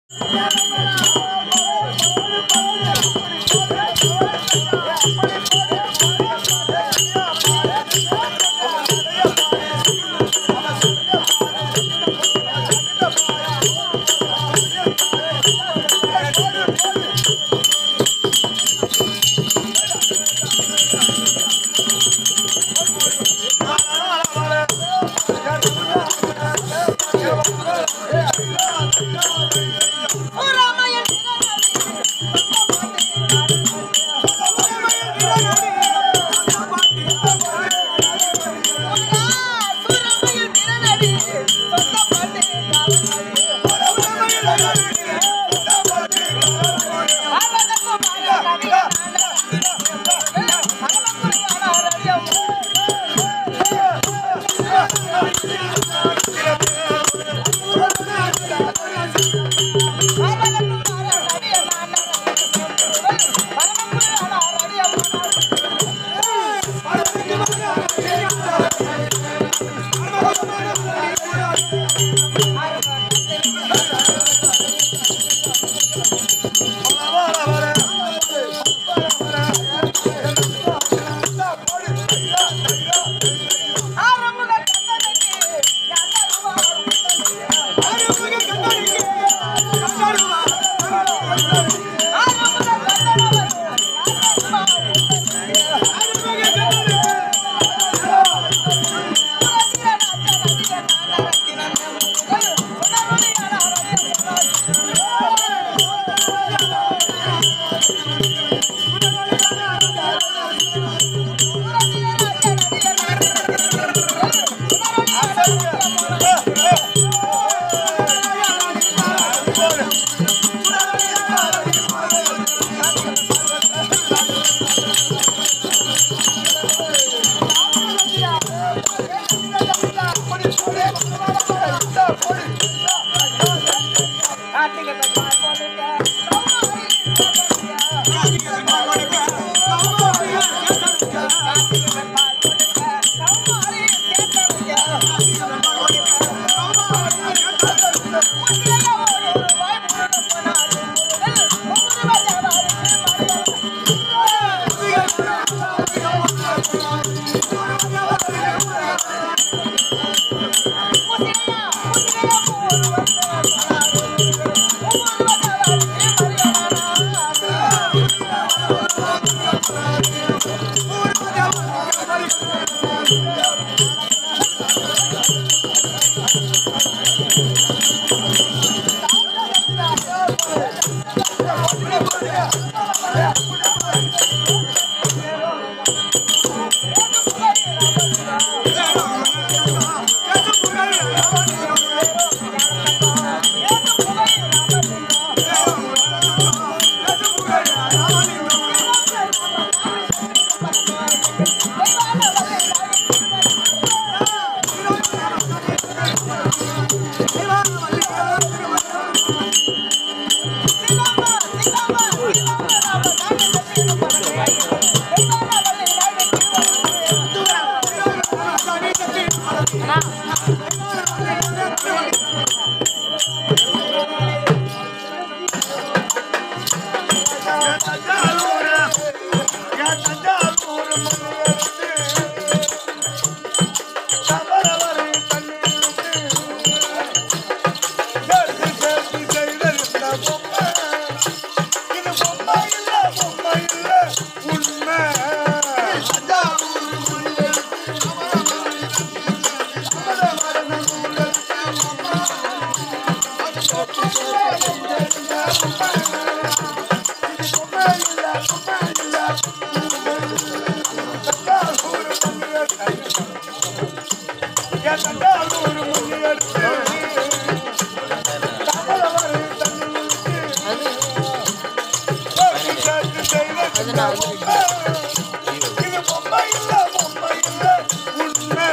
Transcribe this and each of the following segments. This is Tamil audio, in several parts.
இது பொம்மை இல்ல பொம்மை இல்ல உண்மை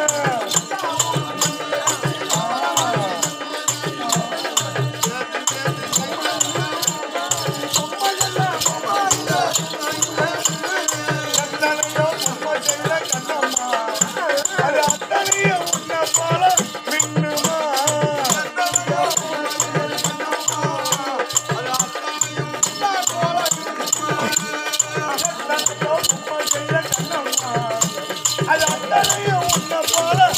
அத்தனையோ பொம்மை செய்த கண்ணம்மா அது அத்தனையோ உன்னை போல மின்னுமா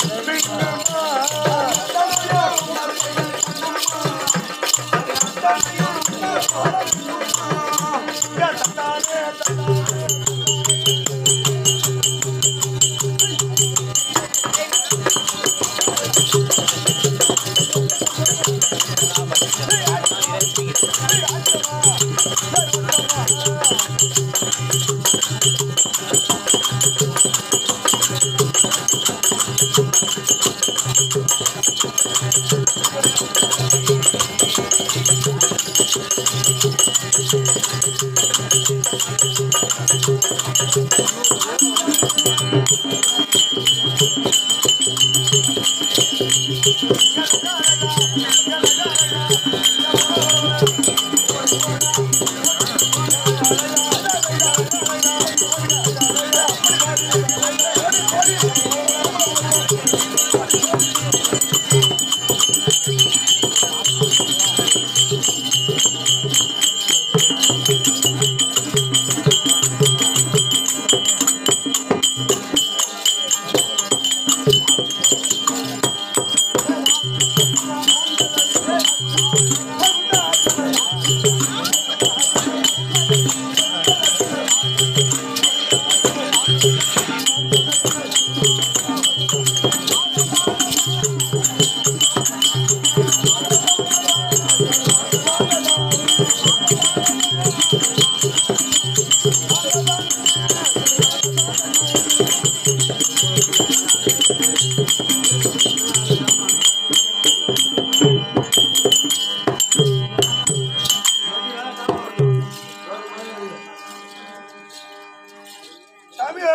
சாமியே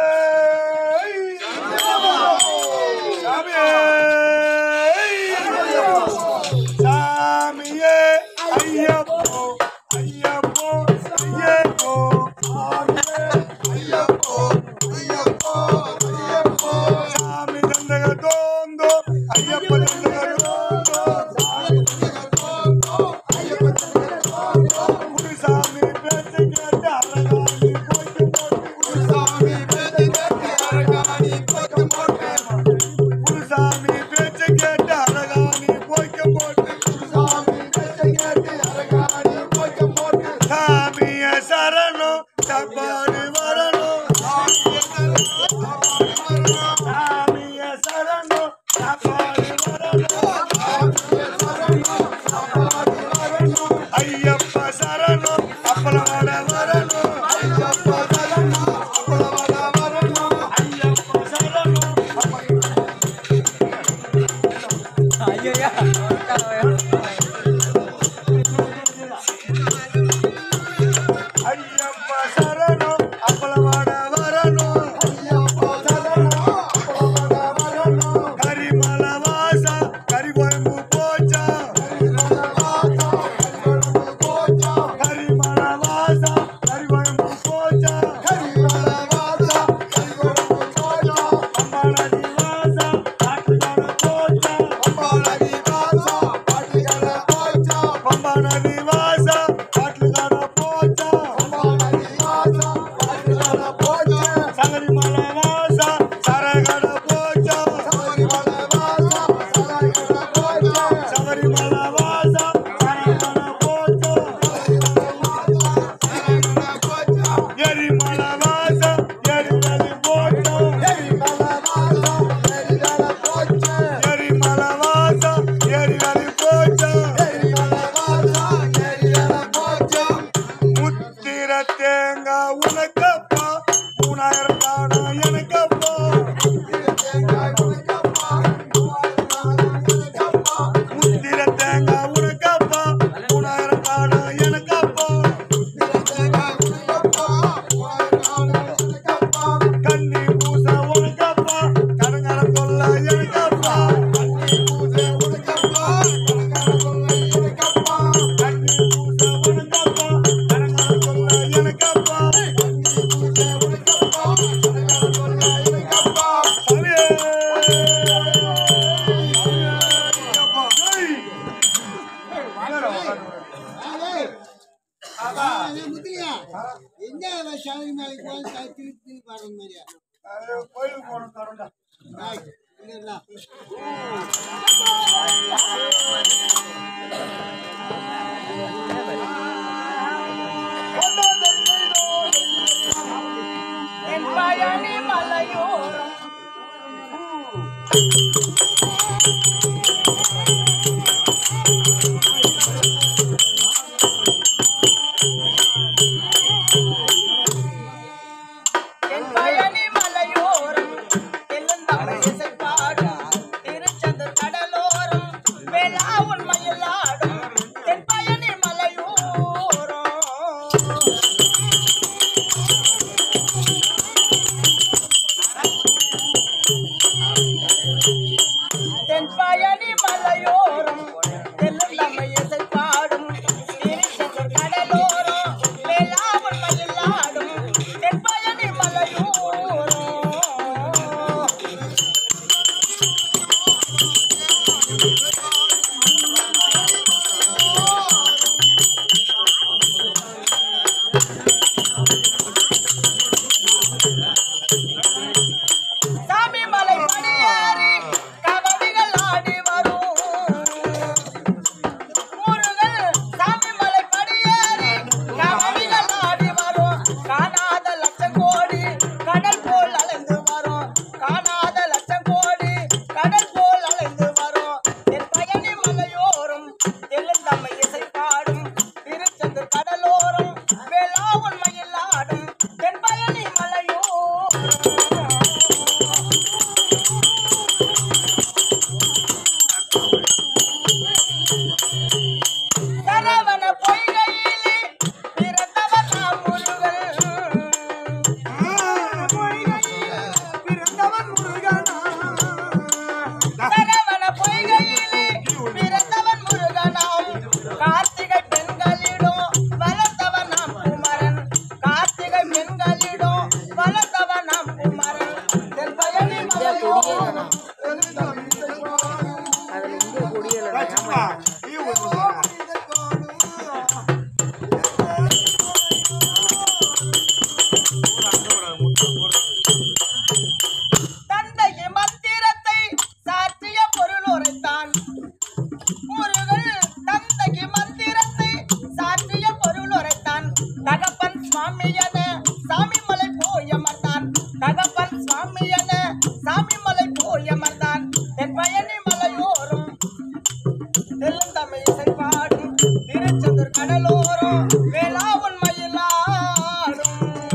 சாமியே சாமியே ஐயப்போ ஐயப்போ ஐயப்போ சாமியே ஐயப்போ ஐயப்போ ஐயப்போ சாமி தந்தக தோந்தோ ஐயப்ப தந்தக தோந்தோ குருசாமி பேச்சு கேட்டு அழகாகி போய்க்கு போட்டு குருசாமி பேச்சு கேட்டு அழகானி போய்க்க போட்டு சாமிய சரணம் சப்பாடு வரணும் சாமிய சரணம் சப்பாடு வரணும் ஐயப்ப சரணம் அப்பளவாட வரணும் ஐயப்ப சரணம் அப்பளவாட வரணும் ஐயப்ப சரணம் ஐயப்ப சரணம் அப்பளவாட வரணும் ஐயப்ப சரணம் அப்பளவாட வரணும் கரிமல வாசா கரிகொயம்பு போச்சா கரிமல வாசா கரிகொயம்பு போச்சா அம்பாளதி வாசா காட்டுக்கார போச்சா அம்பாளதி வாசா காட்டுக்கார போச்சா சங்கரிமல வாசா சரகட போச்சா சபரிமல வாசா சரகட போச்சா எரிமல வாசா எரிமலி போச்சா எரிமல வாசா எரிமலி போச்சா முத்திர தேங்காய் உனக்கப்பா மூணாயிரம் தானா எனக்கப்பா முத்திர தேங்காய் உனக்கப்பா மூணாயிரம் தானா எனக்கப்பா கண்ணி பூச உனக்கப்பா கடங்கர கொல்ல எனக்கப்பா கண்ணி பூச உனக்கப்பா கண்ணி பூச உனக்கப்பா கடங்கர கொல்ல எனக்கப்பா சாமியே! எங்க சபரி மலைக்கு போய் திருப்பி திருப்பி வர மாதிரியா அது கோயிலுக்கு போகணும் தருண்டா டேய், இல்ல, இல்ல, என் பயணி மலையோரம் என் பயணி மலையோரம் தென்னந்தமிழ் இசைப்பாடும் திருச்செந்தூர் கடலோரம் வேளாவுன் மயிலாடும் என் பயணி மலையோரம் தென்பயணி மலையோரம் தெல்லுந்தம்மை இசை பாடும் திருச்செந்தூர் கடலோரம் வேளாவன் மயிலாடும் தென்பயணி மலையோரம் சாமி மலை படியேறி கபடிகள் ஆடி வரும் முருகன் சாமி மலை படியேறி கபடிகள் ஆடி வரும் காணாத லட்சம் கோடி கடல் போல் அலைந்து வரும் காணாத லட்சம் கோடி கடல் போல் அலைந்து வரும் என் பயணி மலையோரம் தெலுந்தம்மை இசை பாடும் திருச்செந்தூர் கடலோரம் வேளாவன் மயில் ஆடும் என் பயணி மலையோரம் சரவண பொய்கையிலே பிறந்தவர் நாம் முருகன் சரவண பொய்கையிலே பிறந்தவன் முருகனாம் கார்த்திகை பெண்களிடம் வளர்த்தவன் நாம் குமரன் கார்த்திகை பெண்களிடம் வளர்த்தவன் நாம் குமரன் தென் பயணி மலையோரம் தந்தைக்கு மந்திரத்தை சாற்றிய பொருள் உரைத்தான் முருகன் தந்தைக்கு மந்திரத்தை சாற்றிய பொருள் உரைத்தான் தகப்பன் சுவாமி என சாமிமலை போயமர்ந்தான் தகப்பன் சுவாமி என சாமிமலை போயமர்ந்தான் என் பயணி மலையோரம் தெலுந்தமிழ் இசை பாடும் திருச்செந்தூர் கடலோரம் வேளாவன் மயிலாடும்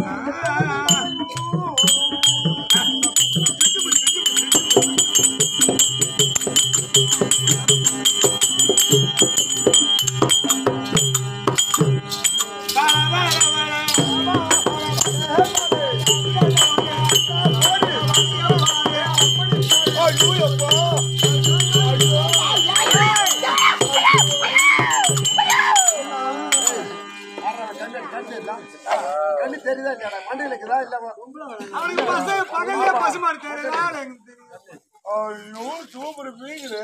கண்ணு தெரியுதா இல்லையாடா? மண்டையில இருக்குதா இல்ல அவனுக்கு பசு பகல்ல பசுமாடு தெரியுதா ஐயோ சூப்பர் பீங்குது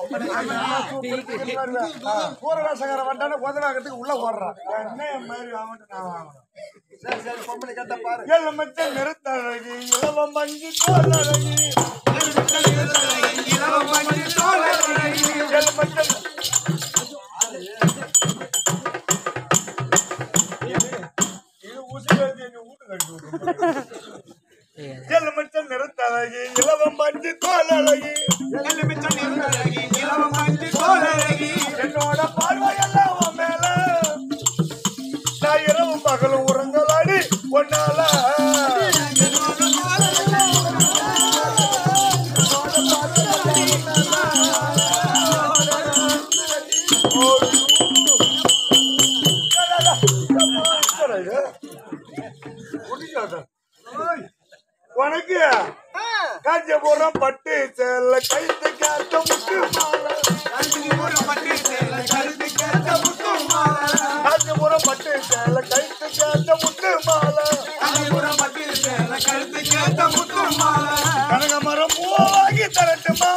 பூரவேசகார வந்தானே உதவாக்கிறதுக்கு உள்ள போடுறான் என்ன மாதிரி அவன்ட்டு நான் வாங்கணும் சரி சரி பொம்பளை கட்ட பாரு எலுமச்ச நிறுத்தழகி இளவ மஞ்சு தோலழகி எலுமச்ச இது உசிராஜி என்னை வீட்டு கட்டி விட்டுருப்பாங்க. எலுமிச்சை நிறத்தழகி இளவம் மஞ்சு தோலழகி என்னோட பார்வை எல்லாம் உன் மேல நான் இரவும் பகலும் உறங்கலாடி ஒன்னால உனக்கு காஞ்சிபுரம் பட்டு சேல கைத்து காத்த முத்து மாலை காஞ்சிபுரம் பட்டு சேல கைத்து காத்த முத்து மாலை கனகமரம் பூவாகி தரட்டுமா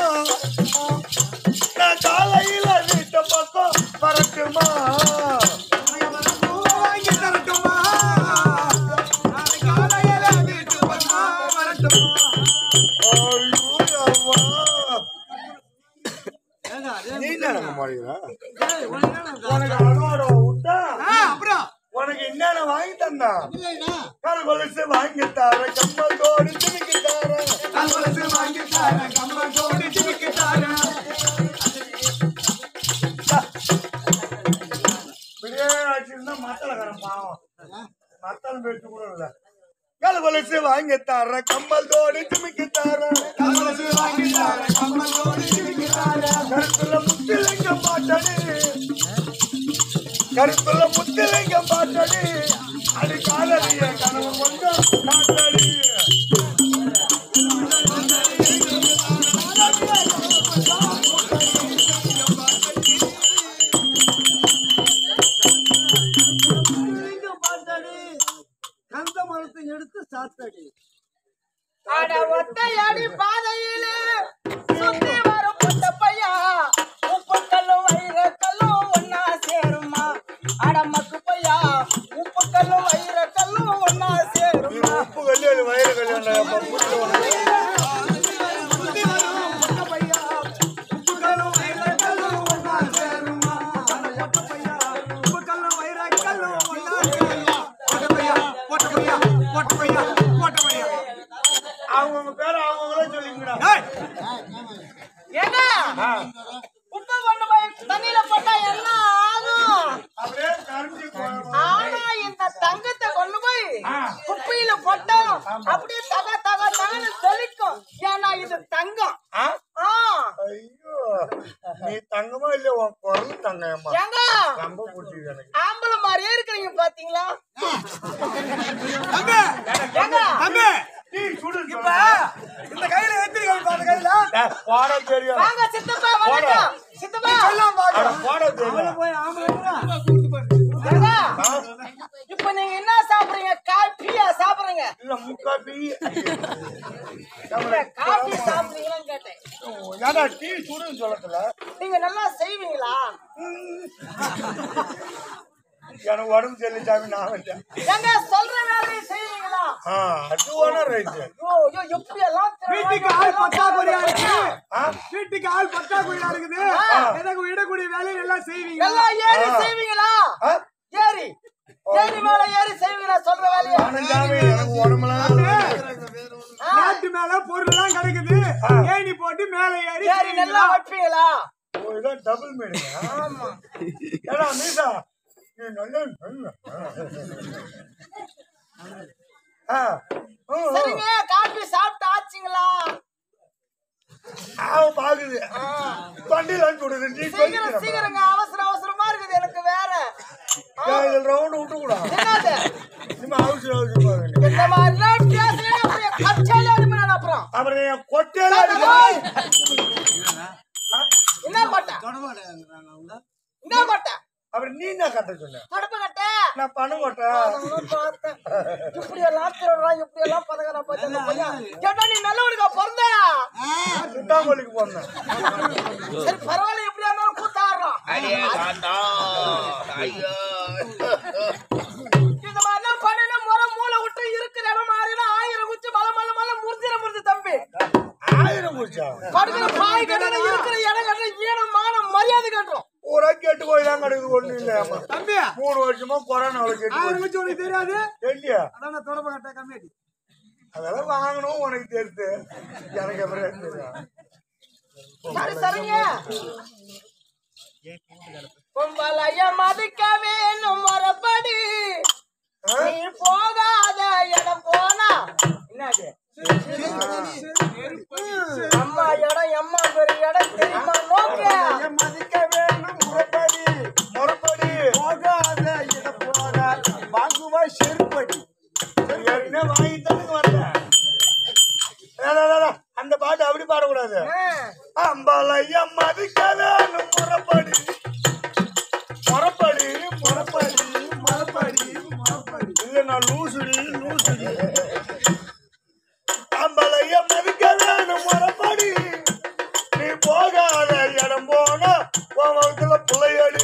நான் காலையில வீட்ட பக்கம் வரட்டுமா ஐயோ, அம்மா. எனக்கு மாட்டேங்கிறேன் ஏய், உனக்கு என்னடா இது? உனக்கு அலோட விட்டா ஆ, அப்புறம் உனக்கு என்னென்ன வாங்கி தந்தா இல்லைண்ணா. கால் கொலுசு வாங்கி தார கம்மல் தோடு திணிக்கி தார கல்வலசு வாங்கித் தாரேன், கம்பன் தோடு சிமிக்கித் தாரேன். இப்படியே வச்சிருந்தா மத்தளக்காரன் பாவம் மத்தளம் பேச்சு கூட இல்ல கால் கொலுசு வாங்கி தார கம்மல் தோடு திமிக்கி தார கல்வலசு வாங்கித் தாரேன், கம்பன் தோடு சிமிக்கித் தாரேன். கருத்துல முத்திலிங்கம் பாட்டடி கருத்துல முத்திலிங்கம் பாட்டடி அது காதலிய கனவு கொஞ்சம் காட்டடி இங்க பாத்தாடி, கந்த மரத்தை எடுத்து சாத்தாடி அட ஒத்தையடி பாதையிலே சுத்தி வரும் பொட்ட பையா உப்பு கல்லும் வைர கல்லும் ஒன்னா சேருமா அட மக்கு பையா உப்பு கல்லும் வைர கல்லும் ஒன்னா சேருமா உப்பு கல்யாணி வயிறு கல்யாணம் புரிஞ்சு சுத்தி வரும் பொட்ட பையா, உப்புக்கல்லும் வைரக்கல்லும் ஒண்ணா சேருமா. அந்த பொட்ட பையா, உப்புக்கல்லும் வைரக்கல்லும் ஒண்ணா சேருமா. பொட்ட பையா, பொட்ட பையா, பொட்ட பையா, பொட்ட பையா. அவங்க பேரை அவங்களே சொல்லிங்கடா ஏய், ஏங்க உப்பு கொண்டு போய் தண்ணியில போட்டா என்ன ஆகும் அப்படியே கரைஞ்சி போயிடும். ஆனா இந்த தங்கத்தை கொண்டு போய் குப்பையில போட்டா அப்படியே தக தக தகன்னு சொல்லிக்கும் ஏன்னா இது தங்கம் ஆ? ஆ ஐயோ நீ தங்கமா இல்ல உன் குரல் தங்கம்மா ஏங்க ரொம்ப பிடிச்சிருக்கு எனக்கு ஆம்பளை மாதிரியே இருக்கிறீங்க பாத்தீங்களா தம்பி, ஏங்க தம்பி, நீ சுடு இப்ப இந்த கையில எத்திரிகள் பாரு கையில போட தெரியும் வாங்க சித்தப்பா வணக்கம் சித்தப்பா அட, போட தெரியும் போய் ஆம்பளைங்களா கூட்டு போய் ஏங்க ஆ? இப்ப நீங்க என்ன சாப்பிடுறீங்க காப்பியா சாப்பிடுறீங்க இல்ல முக்காப்பி இல்ல காபி சாப்பிடுறீங்களான்னு கேட்டேன் ஏடா டீ சுடுன்னு சொல்லத்துல நீங்க நல்லா செய்வீங்களா எனக்கு உடம்பு சொல்லி சாமி நான் வந்தேன் ஏங்க சொல்ற வேலையை செய்வீங்களா ஆ அது வேணா ரைட்டு ஐயோ ஐயோ எப்படி எல்லாம் வீட்டுக்கு ஆள் பத்தாக்குறையா இருக்கு ஆ? வீட்டுக்கு ஆள் பத்தாக்குறையா இருக்குது எனக்கு விடக்கூடிய வேலையை எல்லாம் செய்வீங்க எல்லாம் ஏறி ஆ. செய்வீங்களா ஆ? ஏறி ஏறி மேல ஏறி செய்வீங்களா சொல்ற வேலையை நானும் சாமி எனக்கு உடம்புலாம் ஆ, நாட்டு மேல பொருள் எல்லாம் கிடைக்குது ஏணி போட்டு மேல ஏறி ஏறி நல்லா வைப்பீங்களா ஓ, இதான் டபுள் மீனிங்கா ஏடா மீசா நீ நல்ல நல்ல. ஆ ம், ம். சரிங்க காபி சாப்பிட்டு ஆச்சுங்களா அவன் பாக்குது வண்டியில அனுப்பி விடுது நீ சீக்கிரம் சொல்லிக்கிறேன் சீக்கிரங்க அவசர அவசரமா இருக்குது எனக்கு வேற ஆ, இதில் ரவுண்டு விட்டு கூட என்னது இனிமே அவசரம் அவசரமா வேணும் இந்த மாதிரிலாம் பேசுறேன் அப்படியே கச்சாலே அடிப்பேன் அப்புறம் அப்புறம் என் கொட்டையில ஓய்! அடிப்பா. என்ன கொட்டை என்ன கொட்டை அப்புறம் நீ என்ன கட்ட சொன்ன தடுப்பு கட்ட நான் பணம் கொட்டை அதெல்லாம் பார்த்தேன். இப்படி எல்லாம் திருடுறான், இப்படி எல்லாம் பதகுறான் பாத்தியா இந்த பையன்? கேட்டா நீ நல்லவனுக்கா பிறந்த? சுத்தாங்கோலிக்கு போனேன் சரி, பரவாயில்ல, எப்படியா இருந்தாலும் கூத்தாடுறான். இந்த மாதிரிலாம் பண்ணினா முறை மூளை விட்டு இருக்கிற இடம் மாறினா ஆயிரம் குச்சி மலை மலை மலை முறிஞ்சிர முறிஞ்சு தம்பி. ஆயிரம் குடிச்சா படுக்கிற பாய் கட்டினா இருக்கிற இடம் கட்டினா ஈனம், மானம், மரியாதை கட்டுறோம். ஊரா கெட்டு போய் தான் கிடக்குது ஒண்ணு இல்லையாமா தம்பி மூணு வருஷமா கொரோனாவில் கெட்டு ஆயிரம் போய் வச்சு உனக்கு தெரியாது இல்லையா அதான் நான் தொடர்பு கட்ட கம்மியாடி அதெல்லாம் வாங்கணும் உனக்கு தெரியுது எனக்கு அப்புறம் தெரியும் சரி, சரிங்க. பொம்பளைய மதிக்க வேணும் மரப்படி நீ போகாத இடம் போனா என்னது அம்மா இடம் எம்மா பெரிய இடம் தெரியுமா நோக்க மதிக்க வேணும் முறைப்படி முறைப்படி போகாத இட போற வாங்குவா செருப்படி ஏற்கனவே வாங்கி தந்துக்கு வந்தேன் ஏ, ஏ, ஏ, ஏ, அந்த பாட்டு அப்படி பாடக்கூடாது அம்பாலையா மதிக்கவேணும் முறைப்படி முறைப்படி முறைப்படி மரப்படி மரப்படி இல்ல நான் லூசுடி லூசுடி அம்பளைய மதிக்க வேணும் முறைப்படி நீ போகாத இடம் போனா உன் வகுத்துல பிள்ளையடி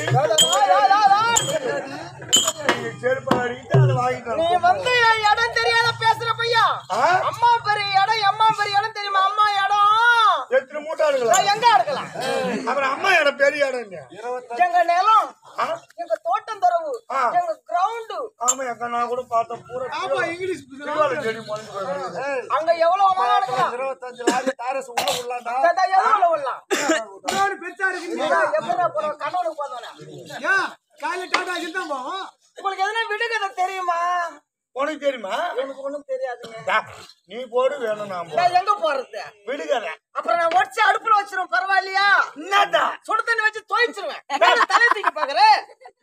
நீங்க செருப்பு அடிக்கிட்டு அதை வாங்கிட்டு நீ வரணும். வந்து என் இடம் தெரியாத பேசுற பையா ஆ? அம்மா பெரிய இடம் எம்மா பெரிய இடம் தெரியுமா அம்மா இடம் எத்தனை மூட்டாளுங்களா நான் எங்க எடுக்கலாம் அப்புறம் அம்மா இடம் பெரிய இடம் இல்லையா எங்க நிலம் ஆ? எங்க தோட்டம் தரவு ஆ. எங்க கிரவுண்டு ஆமா எங்க நான் கூட பார்த்தேன் பூரா ஆமா இங்கிலீஷ் திருவாரூர் செடி முளைச்சு போயிருக்கு. அங்க எவ்வளவு வேணாலும் எடுக்கலாம் இருபத்தஞ்சு லாரி தாரஸ் உள்ள உள்ளாண்டா தாத்தா, எவ்வளவு விடலாம் இன்னொரு பெருசா இருக்கு எப்படா போறோம் கண்ணனுக்கு போந்தோனே ஏன் காலையில டாடா தான் போவோம் உங்களுக்கு எதுனா விடுகதை தெரியுமா உனக்கு தெரியுமா எனக்கு ஒண்ணும் தெரியாதுங்க டா, நீ போடு வேணும் நான் போடு. நான் எங்க போறது விடுகதை அப்புறம் நான் உடச்சு அடுப்புல வச்சிருவேன் பரவாயில்லையா என்னடா சுடு தண்ணி வச்சு துவைச்சிருவேன் என்ன தலை தூக்கி பாக்குறேன்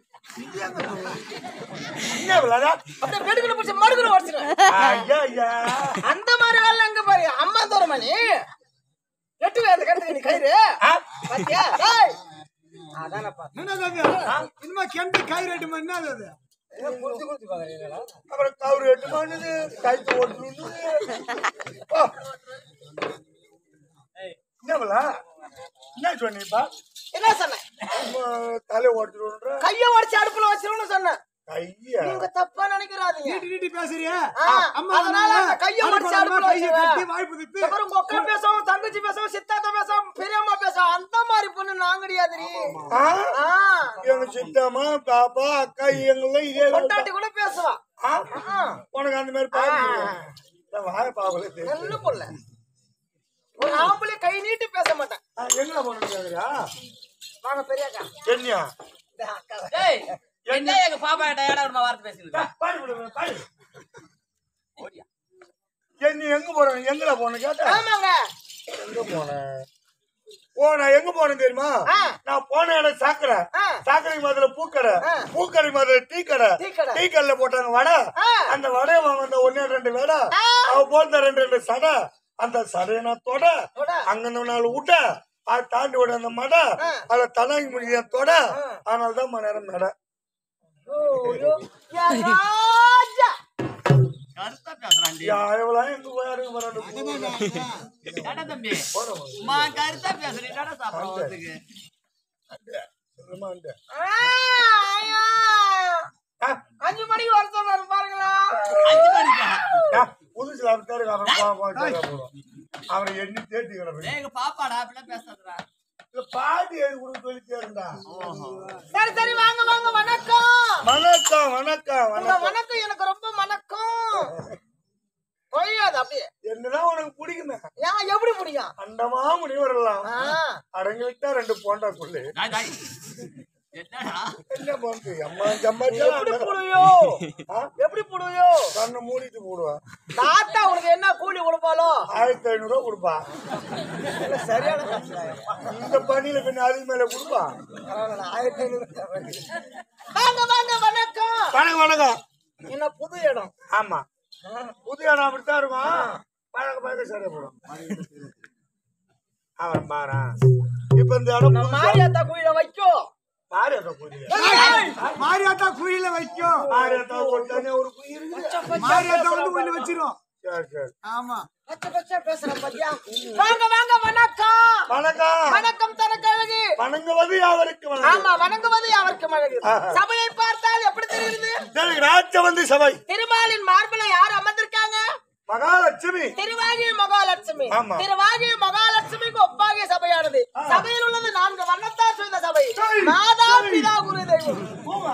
என்ன விளாடா அப்படியே வெடுக்குன்னு பிடிச்சி மறுக்குன்னு உடச்சிருவேன் ஐயா ஐயா அந்த மாதிரி வேலை அங்க பாரு அம்மா தூரம் மணி எட்டு வேலை கட்டுக்கு நீ கயிறு ஆ? பாத்தியா டேய். அதானப்பா என்னது அது இனிமே கெண்டு கை ரெட்டு மணி என்ன அது குடிச்சு குடிச்சு பாக்குறீங்களா அப்புறம் கவுரு எட்டு மாட்டுது கைத்து ஓட்டு என்ன விளா என்ன சொன்னீப்பா என்ன சொன்னேன் தலை ஓட்டுன்ற கைய உடச்சு அடுப்புல வச்சிருன்னு சொன்னேன் கையா நீங்க தப்பா நினைக்கிறாதீங்க நீட்டி நீட்டி பேசுறியா ஆ, அம்மா அதனால வந்தாங்க. அந்த கையை அதுக்கு உடைச்சு ஒரு அடுப்புல கையை வச்சிருவேன். கட்டி வாய்ப்பு திட்டு இந்த பாரு, உங்க அக்கா பேசும் தங்கச்சி பேசும் சித்தாத்தா பேசும் பெரியம்மா பேசும் அந்த மாதிரி பொண்ணு நான் கிடையாதுடி ஆ? ஆ, எங்க சித்தம்மா பாப்பா அக்கா எங்கெல்லாம் இதே வேலை பொண்டாட்டி கூட பேசுவா ஆ? ஆ, உனக்கு அந்த மாதிரி பாக்க வாய பாவல நல்ல பொண்ணு ஒரு ஆம்பளை கை நீட்டி பேச மாட்டேன் எங்க போன கேக்குறா வாங்க பெரியக்கா என்னையா இந்த அக்கா டேய் என்ன எங்க பாப்பா கிட்ட ஏடா ஒரு வார்த்தை பேசிட்டு பாடி விடு பாடி நீ எங்க போறேன் எங்கடா போன கேட்ட ஆமாங்க எங்க போனேன் ஓ நான் எங்க போனேன் தெரியுமா ஆ. நான் போன இடம் சாக்கடை ஆ. சாக்கடை மாதிரி பூக்கடை ஆ. பூக்கடை மாதிரி டீ கடை டீ கடை. டீ கடையில போட்டாங்க வடை ஆ. அந்த வடையை வந்த ஒன்னே ரெண்டு வடை ஆ. அவ போட்ட ரெண்டு ரெண்டு சடை அந்த சடையை நான் தொட தொட. அங்க இந்த நாலு விட்ட அதை தாண்டி விட அந்த மடை ஆ. அதை தலாங்கி முடிய தொட ஆ. அதனால தான் மணி நேரம் நட ஓ, ஐயோ. யா ராஜா கருத்தா பேசுறான்டி எவ்வளோ எங்க போயாருங்க வராது ஏடா தம்பி மா கருத்தா பேசுறீ என்னடா சாப்பிடுறோம் வந்துக்கு ஆ, ஐயா. அஞ்சு மணிக்கு வர சொன்னாரு பாருங்களா அஞ்சு மணிக்கா புதுசுல இருக்காரு அப்புறம் போ- போ- சரியா போடும். அவரை எண்ணி தேட்டி கிடப்பேன் டேய் எங்க பாப்பாடா அப்படிலாம் பேசாதடா பாட்டி எழுதி கொடுக்க சொல்லிட்டே இருந்தா சரி சரி வாங்க வாங்க வணக்கம் வணக்கம் வணக்கம் உங்க வணக்கம் வணக்கம் எனக்கு ரொம்ப வணக்கம் கொய்யாது அப்படியே என்னதான் உனக்கு பிடிக்குமே ஏன் எப்படி பிடிக்கும் அண்டமா முனிவரெல்லாம் ஆ, அடங்கி விட்டா ரெண்டு போண்டா சொல்லு டாய் டாய் என்னடா என்ன போண்டு அம்மா எப்படி சம்பாதிச்சா புடுவியோ எப்படி புடுவியோ கண்ணை மூடிட்டு போடுவா தாத்தா உனக்கு என்ன கூலி கொடுப்பாலோ ஆயிரத்தி ஐநூறு ரூபா கொடுப்பா சரியான காசுடா. இந்த பணியில பின்ன அதுக்கு மேல கொடுப்பா பரவாயில்ல, ஆயிரத்தி ஐநூறு தர்றேன். வாங்க வாங்க வணக்கம் வணக்கம் வணக்கம் என்ன புது இடம் ஆமா புது இடம் அப்படித்தான் இருக்கும் பழக்க பழக்க சரியா போடும் அவன் பாரா இப்ப இந்த இடம் நம்ம மாரியாத்தா குயில வைக்கும் மாரியாத்தா குதிரை மாரியாத்தா குயில வைக்கும் மாரியாத்தா ஒரு தனியா ஒரு குயில் இருக்குது. மாரியாத்தா வந்து ஒண்ணு வச்சிரும் சரி சரி ஆமா பச்சை பச்சை பேசுறேன் பாத்தியா வாங்க வாங்க வணக்கம் வணக்கம் வணக்கம் தனக்கழகு வணங்குவது யாவருக்கு வணக்கம் ஆமா வணங்குவது அவருக்கு மழகு ஆஹா. சபையை பார்த்தால் எப்படி தெரியுது எனக்கு ராஜவந்தி சபை திருமாலின் மார்பில யார் அமர்ந்திருக்காங்க மகாலட்சுமி திருவாகி மகாலட்சுமி ஆமா. திருவாகி மகாலட்சுமிக்கு ஒப்பாகிய சபையானது சபையில் உள்ளது நான்கு வண்ணத்தார் சுய்ந்த சபை சரி. மாதா பிதா குரு தெய்வம்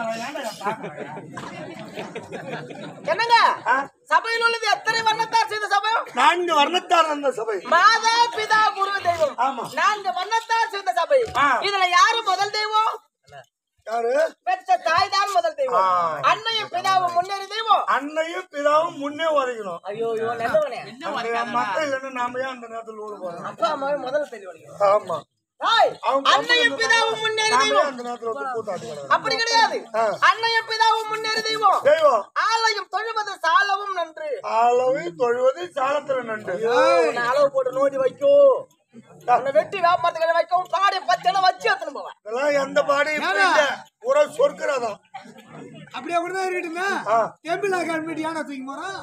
என்னங்க ஆ? சபையில் உள்ளது எத்தனை வண்ணத்தார் செய்த சபை நான்கு வர்ணத்தார் அந்த சபை மாதா பிதா குரு தெய்வம் ஆமா. நான்கு வண்ணத்தார் செய்த சபை ஆ. இதுல யாரு முதல் தெய்வம் யாரு பெற்ற தாய் தான் முதல் தெய்வம் ஆ. அன்னையும் பிதாவும் முன்னேறி தெய்வம் அன்னையும் பிதாவும் முன்னே உதைக்கணும் ஐயோ ஐயோ நல்லவனே என்ன அந்த வரைக்காதடா மக்கள் இல்லைன்னா நாம ஏன் அந்த நேரத்தில் ஊட போறோம் அப்பா அம்மாவே முதல்ல தெரியவனுங்க ஆமா தாய் அவங்க அன்னையும் பிதாவும் முன்னேறி நாம ஏன் தெய்வம் அந்த நேரத்தில் வந்து கூத்தாடி கிடக்குறோம்? அப்படி கிடையாது ஆ. அன்னையும் பிதாவும் முன்னேறி தெய்வம் தெய்வம் ஆலயம் தொழுவது சாலவும் நன்று அளவு தொழுவது சாலத்துல நண்டு உன்னை அளவு போட்டு நோண்டி வைக்கும் உன்னை வெட்டி வியாபாரத்துக்கு வைக்கும் பாடி பத்து இடம் வச்சு எடுத்துன்னு போவேன் இதெல்லாம் எந்த பாடையும் இல்ல பூரா சொர்க்கிறதம் அப்படியே கூட தான் இருக்கட்டுங்க ஆ. டெம்பிள் அகாடமி யானை தூக்கி போறோம்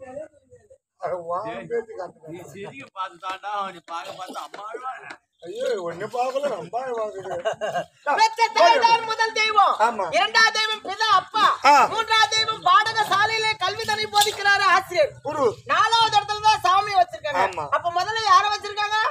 பேச்சு காட்டுங்க நீ சிரிக்க பார்த்து தாண்டா நீ பார்க்க பார்த்து அம்மா ஐயோ ஒண்ணு பாக்கல ரொம்ப பாக்குது பெற்ற தாய் தான் முதல் தெய்வம் ஆமா. இரண்டாவது தெய்வம் பிதா அப்பா ஆ. மூன்றாவது தெய்வம் பாடக சாலையிலே கல்வி தனி போதிக்கிறாரு ஆசிரியர் குரு நாலாவது இடத்துல தான் சாமி வச்சிருக்காங்க ஆமா. அப்ப முதல்ல யார வச்சிருக்காங்க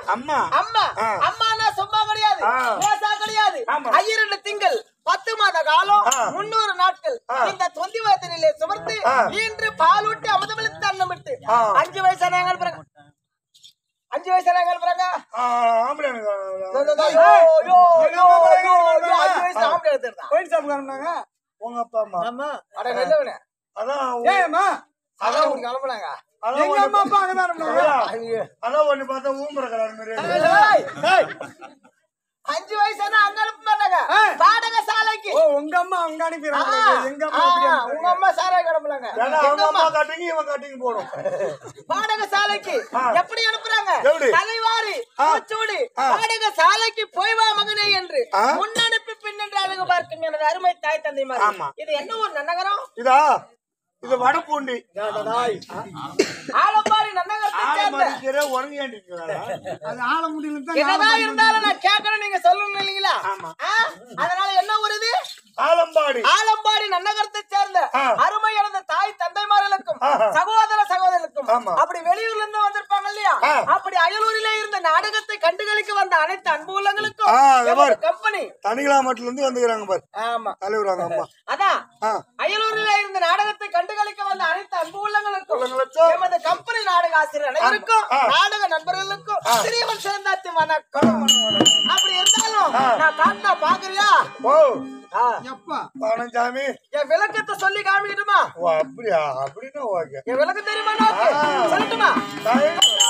அம்மா அம்மா ஆ. அம்மானா சும்மா கிடையாது ஆ. லேசா கிடையாது ஆமா. ஐயிரண்டு திங்கள் பத்து மாத காலம் ஆ. முன்னூறு நாட்கள் ஆ. இந்த தொந்தி வயதிலே சுமர்த்து ஆ. இன்று பாலூட்டி அமுதமளித்து அன்னமிட்டு ஆ. அஞ்சு வயசானாங்க பிறகு அஞ்சு வயசானாங்க பிறகு ஆ, ஆம்பளை எனக்கு யோ, யோ, யோ, யோ, யோ, யோ, அஞ்சு வயசு ஆம்பளை எடுத்துருந்தான். கோயில் சாப்பிடுறாங்க உங்க அப்பா அம்மா ஆமா அட நல்லவனே. அதான் உ- ஏம்மா அதான் உனக்கு கிளம்புனாங்க. அதான் எங்க ஒண்ணு- அம்மா அப்பா அங்கதான் இருந்தாங்க ஐயோ. அதான் ஒண்ணு பார்த்தா ஊம்புற கலர் மாதிரி ஏய், ஏய். அஞ்சு வயசானா அங்க அனுப்ப மாட்டாங்க ஆ. பாடக சாலைக்கு ஓ உங்க அம்மா அங்க ஆ, அனுப்பிடுறாங்க எங்க அம்மா ஆ, அப்படி உங்க அனுப்புறாங்க. அம்மா சாராய கிளம்புனாங்க ஏன்னா அவங்க அம்மா காட்டிங்க இவன் காட்டிங்க போடும் பாடக சாலைக்கு ஆ. எப்படி அனுப்புறாங்க எப்படி? தலைவாரி ஆ. பூச்சூடி ஆ. பாடக சாலைக்கு போய் வா மகனே என்று ஆ. முன்னனுப்பி பின்னென்று அழகு பார்க்கும் எனது அருமை தாய் தந்தை மாதிரி ஆமா. இது என்ன ஒரு நன்னகரம் இதா இது வடப்பூண்டி ஆலப்பாடி நன்னகரத்தை ஆளை சேர்ந்த மறிக்கிற உறங்கியாண்டி அது ஆள முடியல தான் என்னதான் இருந்தாலும் நான் கேட்கணும் நீங்க சொல்லணும் இல்லைங்களா ஆமா. ஆ? அதனால என்ன ஒரு இது ஆலம்பாடி ஆலம்பாடி நன்னகரத்தை சேர்ந்த ஆ. அருமை எனது தாய் தந்தைமார்களுக்கும் ஆஹா. சகோதர சகோதரருக்கும் ஆமா. அப்படி வெளியூர்ல இருந்து வந்திருப்பாங்க இல்லையா ஆ. அப்படி அயலூரிலே இருந்த நாடகத்தை கண்டுகளிக்க வந்த அனைத்து அன்பு உள்ளங்களுக்கும் ஆ, இதை பாரு. கம்பெனி தனிகளாமட்டில இருந்து வந்துக்கிறாங்க பாரு ஆமா தலைவர் அவங்க அம்மா அதான் ஆ. அயலூரிலே இருந்த நாடகத்தை கண்டுகளிக்க வந்த அனைத்து அன்பு உள்ளங்களுக்கும் உள்ளங்களுக்கும் எமது கம்பெனி நாடக ஆசிரியர் அனைவருக்கும் ஆ. நாடக நண்பர்களுக்கும் சிறியவன் சேர்ந்தாச்சு வணக்கம் அப்படி இருந்தாலும் நான் காட்டினா பாக்குறியா ஓ ஆ. எப்பா பழனிசாமி என் விளக்கத்தை சொல்லி காமிக்கட்டுமா ஓ அப்படியா அப்படின்னா ஓகே என் விளக்கம் தெரியுமா உனக்கு? ஆ. சொல்லட்டுமா தாய்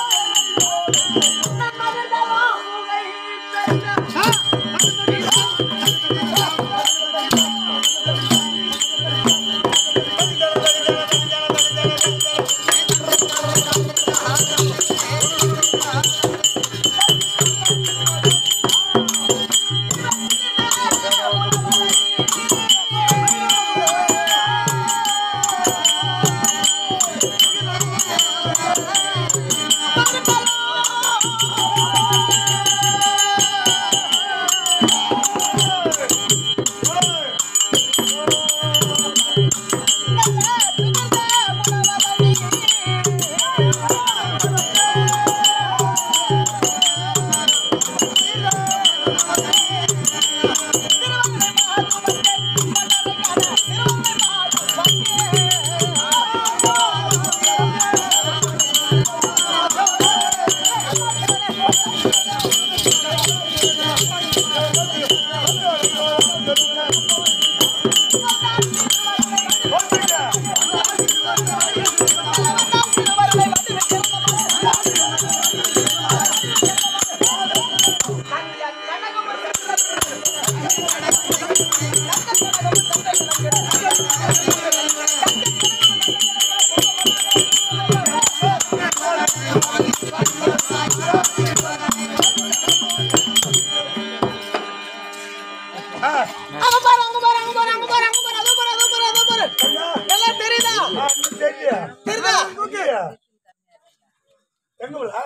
ஆ, அங்க பாரு, அங்க பாரு, அங்க பாரு, அங்க பாரு, அங்க பாரு, அதோ பாரு, அதோ பாரு, அதோ பாரு. எல்லாம் தெரியுதா? ஆ, நீ தெரியா? தெரியுதா? தெரியா? எங்க உள்ள?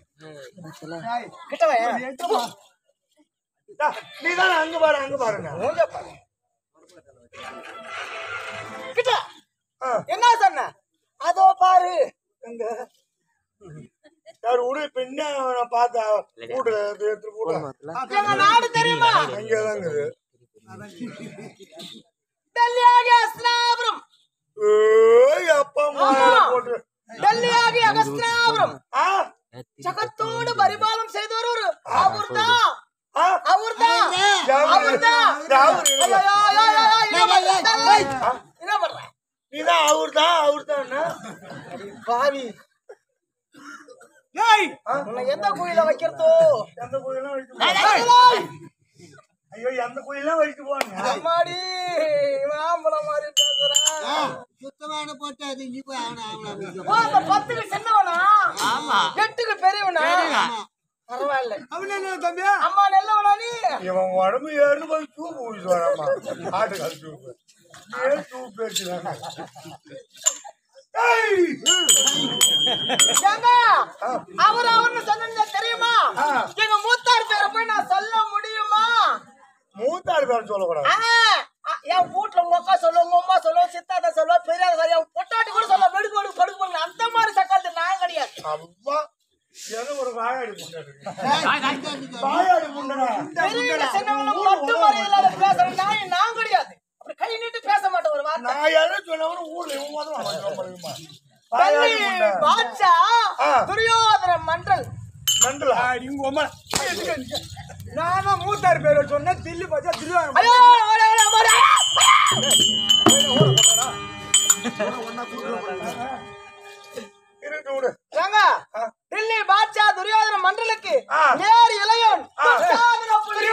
கிட்ட வா. டா, நீதானே அங்க பாரு அங்க பாருங்க மூஞ்ச பாரு. கிட்ட. ஆ, என்ன சொன்ன அதோ பாரு எங்க யார் விடு இப்ப என்ன நான் பார்த்தேன் வீட்டுல எடுத்து எடுத்துட்டு போட்டேன் எங்க நாடு தெரியுமா அங்கேதான் இருக்குது டெல்லியாகி அஸ்தினாபுரம் ஏய் அப்பா மாலை ஆமா. போட்டு டெல்லியாகி அகஸ்தினாபுரம் ஆ ஜகத்தோடு பரிபாலம் செய்தவர் ஒரு அவர்தான் ஆ அவர்தான் யாரு? அவர்தான் யாரு? ஐயோ, ஐயோ, ஐயோ, ஐயோ, என்ன பண்ற? என்ன பண்ற நீதான் அவர்தான் அவர்தான் பாவி ஏய் உன்னை எந்த கோயில வைக்கிறதோ எந்த கோயிலாம் வச்சுட்டு போ. ஐயோ எந்த கோயிலாம் வச்சுட்டு போங்க அம்மாடி இவன் ஆம்பளை மாதிரி பேசுறான் சுத்தமான போட்டு அது நீ போய் அவனை அவனை ஓ, அந்த பத்துக்கு சின்னவனா ஆமா எட்டுக்கு பெரியவனா பரவாயில்ல அவன் என்ன தம்பி அம்மா நல்லவனா நீ இவன் உடம்பு ஏறுனு போய் சூப்பு ஊசி வராமா ஆட்டுக்கால் சூப்பு ஏன் சூப்பு வச்சுதாங்க ஏங்க அவர் அவர்னு சொன்னது தெரியுமா ஆ. எங்க மூத்தார் பேரை போய் நான் சொல்ல முடியுமா மூத்தாறு பேர் சொல்லக்கூடாது ஆ, ஆ, என் வீட்டுல உங்க அக்கா சொல்லுவோம் உங்க அம்மா சொல்லுவோம் சித்தாத்தா சொல்லுவோம் பெரியாத சொல்லுவோம் என் பொட்டாட்டி கூட சொல்ல வெடுக்கு வெடுக்கு படுக்கு பண்ணு அந்த மாதிரி சக்காலத்து நான் கிடையாது அவ்வா ஏதோ ஒரு வாயாடி முண்டை இருக்கு. வாயாடி முண்டடா. பெரியவங்க சின்னவங்களும் மட்டு மரியாதை பேசுற நாய் நான் கிடையாது அப்படி கை நீட்டு பேச மாட்டேன் ஒரு வார்த்தை நான் எதை சொன்னவனும் ஊர்ல இவன் மோதும் அவன் சொல்ல முடியுமா? வாயாடி தள்ளி முண்டை. பாட்சா ஆ. துரியோதன மன்றல் நண்டுலா. இங்க உமா நானும் மூத்தார் பேரை சொன்னேன் தில்லி பார்த்தா திருவாரூர் ஐயோ ஓட ஓட ஓட இருக்கு விடு. ஏங்க டில்லி பாட்சா துரியோதன மன்றலுக்கு ஆ. நேர் இளையோன் ஆ. சாதன புலி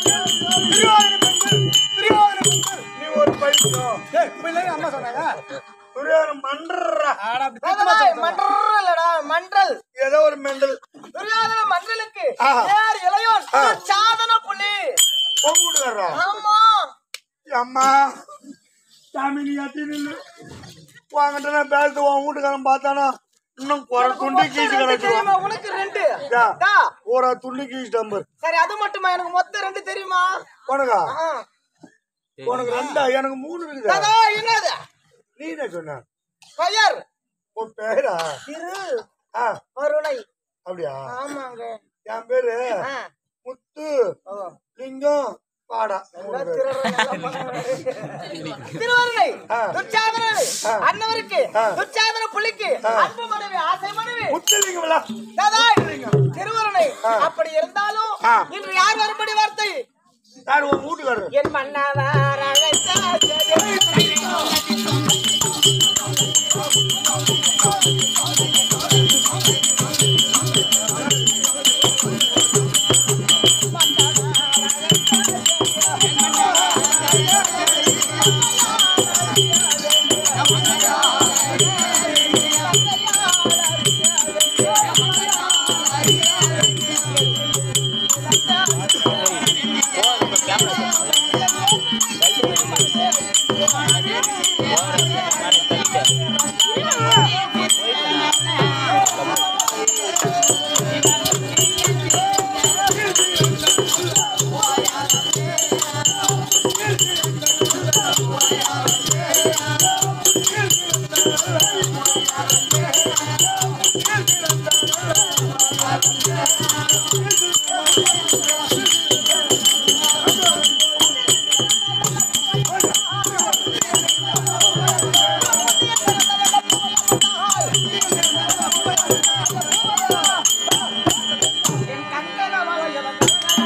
நீ ஒரு பைத்தியம். ஏய் இப்ப இல்லையா அம்மா சொன்னாங்க துரியோதனன் மன்றா. ஆடா அப்படி அதனால மன்றல் இல்லடா மன்றல் ஏதோ ஒரு மெண்டல் துரியோதன மன்றலுக்கு ஆ. நேர் இளையோன் ஆ. சாதன புலி உன் வீட்டுக்காரரா? ஆமா அம்மா சாமி நீ அத்தி நில்லு வாங்கிட்டு நான் பேசுறது உன் வீட்டுக்காரன் பார்த்தானா இன்னும் குறை துண்டி கீச்சு மொத்தம் ரெண்டு தெரியுமா கிடக்குவான் உனக்கு ரெண்டு யா. டா. ஒரு துண்டி கீச்சு டம்பர் சரி அது மட்டுமா எனக்கு மொத்தம் ரெண்டு தெரியுமா உனக்கா ஆ. உனக்கு ரெண்டா எனக்கு மூணு இருக்குதா அதோ என்னது நீ என்ன சொன்ன பெயர் உன் பேரா திரு ஆ வருணை அப்படியா ஆமாங்க என் பேரு ஆ. முத்து ஓ. லிங்கம் பாடா மூணு பேரு. திருவருணை ஆ. துச்சாதனனை ஆ. அன்னவருக்கு ஆ. துச்சாதன புலிக்கு ஆ. அன்பு மனைவி ஆசை மனைவி முத்துலிங்கம்ல ததாய் திருவருணை ஆ. அப்படி இருந்தாலும் ஆ. இன்று யார் வரும்படி வார்த்தை யார் உன் வீட்டுக்காரர் என் மன்னவர் அழைத்தார் என் கண்கள வளையவன்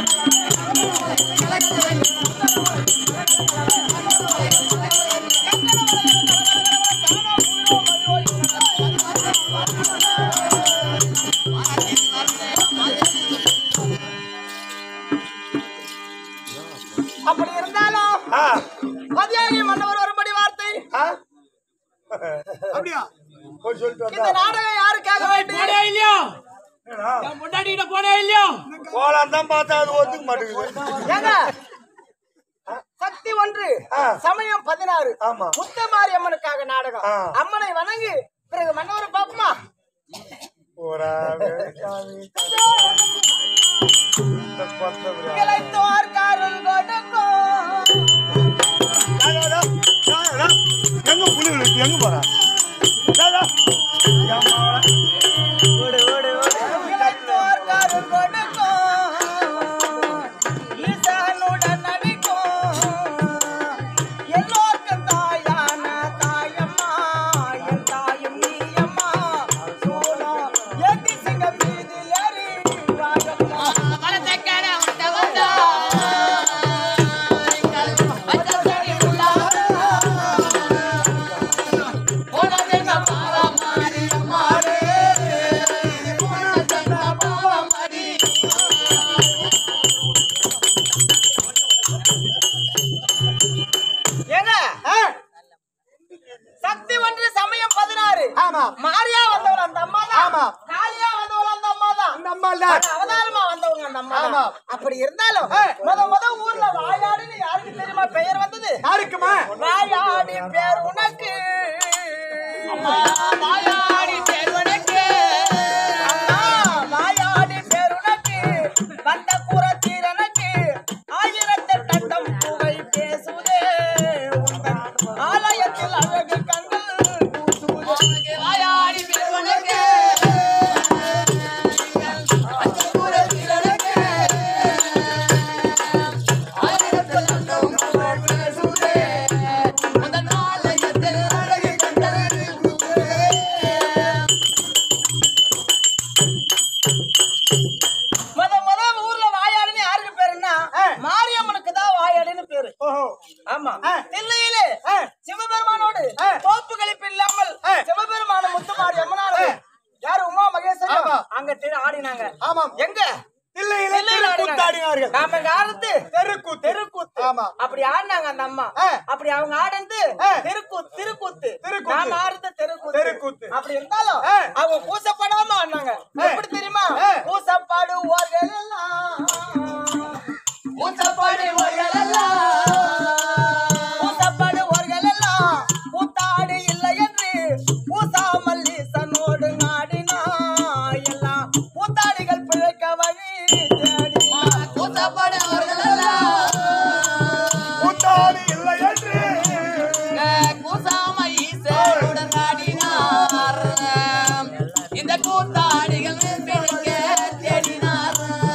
அப்படி இருந்தாலும் ஆ மதியாகி மன்னவர் வரும்படி வார்த்தை ஆ அப்படியா போய் சொல்லிட்டு இந்த வந்தா நாடகம் யாரு கேட்க வேண்டிய இல்லையா என்னடா? என் பொண்டாட்டிகிட்ட போனே இல்லையா போலாம் தான் பார்த்தா அது ஒத்துக்க மாட்டேங்குது ஏங்க சக்தி ஒன்று ஆ. சமயம் பதினாறு ஆமா. முத்தமாரி அம்மனுக்காக நாடகம் ஆ. அம்மனை வணங்கி பிறகு மன்னவரை பாப்பமா போடா, வேலைக்காரி. இந்த கொத்தவரா. இளைத்தோர் கருள் கொடுக்கும் டா, டா, டா, டா, டா. எங்க புலி விழுத்து எங்க போறா டா, டா. ஏம்மாவா? இளைத்தோர் கருள் கொடுக்கும் ஈசனுடன் நடிக்கும் எல்லோர்க்கும் தாயான தாயம்மா என் தாயும் நீயம்மா சூடம் ஏத்தி சிங்க மீதில் ஏறி வாழம்மா ஏங்க சக்தி ஒன்று சமயம் பதினாறு ஆமா மாரியா வந்தவள் அந்த அம்மா தான் ஆமா. காளியா வந்தவள் அந்த அம்மா தான் அந்த அம்மா தான் ஆனா அவதாரமா வந்தவங்க அந்த அம்மா ஆமா. தான். அப்படி இருந்தாலும் முத முத ஊர்ல வாயாடின்னு யாருக்கு தெரியுமா பெயர் வந்தது யாருக்குமா வாயாடி பேர் உனக்கு வாயாடி பேர் உனக்கு அம்மா, வாயாடி பேர் உனக்கு வந்த குரத்தீரனுக்கு ஆயிரத்து கட்டம் புகை பேசுதே உந்தன் ஆலயத்தில் அழகு கண்கள் கூசுதே வாயாடி பேர் உனக்கு ஆமா தில்லையிலே சிவபெருமானோடு தோப்பு கழிப்பு இல்லாமல் சிவபெருமான முத்துமாரி அம்மனாரு யாரு உமா மகேஸ்வரி ஆமா. அங்க திரு ஆடினாங்க ஆமாம் எங்க தில்லையிலே தில்லையில கூத்தாடினார்கள் நாம இங்க ஆடுறது தெருக்கூத்து தெருக்கூத்து ஆமா. அப்படி ஆடினாங்க அந்த அம்மா ஆ. அப்படி அவங்க ஆடுறது ஆ. தெருக்கூத்து திருக்கூத்து திருக்கூத்து. நாம ஆடுறது தெருக்கூத்து தெருக்கூத்து. அப்படி இருந்தாலும் ஆ. அவங்க பூசப்படாம ஆடினாங்க எப்படி தெரியுமா ஆ. பூசப்பாடுவார்கள் எல்லாம் பூசப்பாடுவார்கள் எல்லாம் பூசப்படுவார்கள் எல்லாம் கூத்தாடி இல்லை என்று பூசாமல் ஈசனோடு நாடினா எல்லாம் கூத்தாடிகள் பிழைக்க வழி தேடினா கூத்தாடி இல்லை என்று இந்த கூத்தாடிகள் பிடிக்க தேடினார்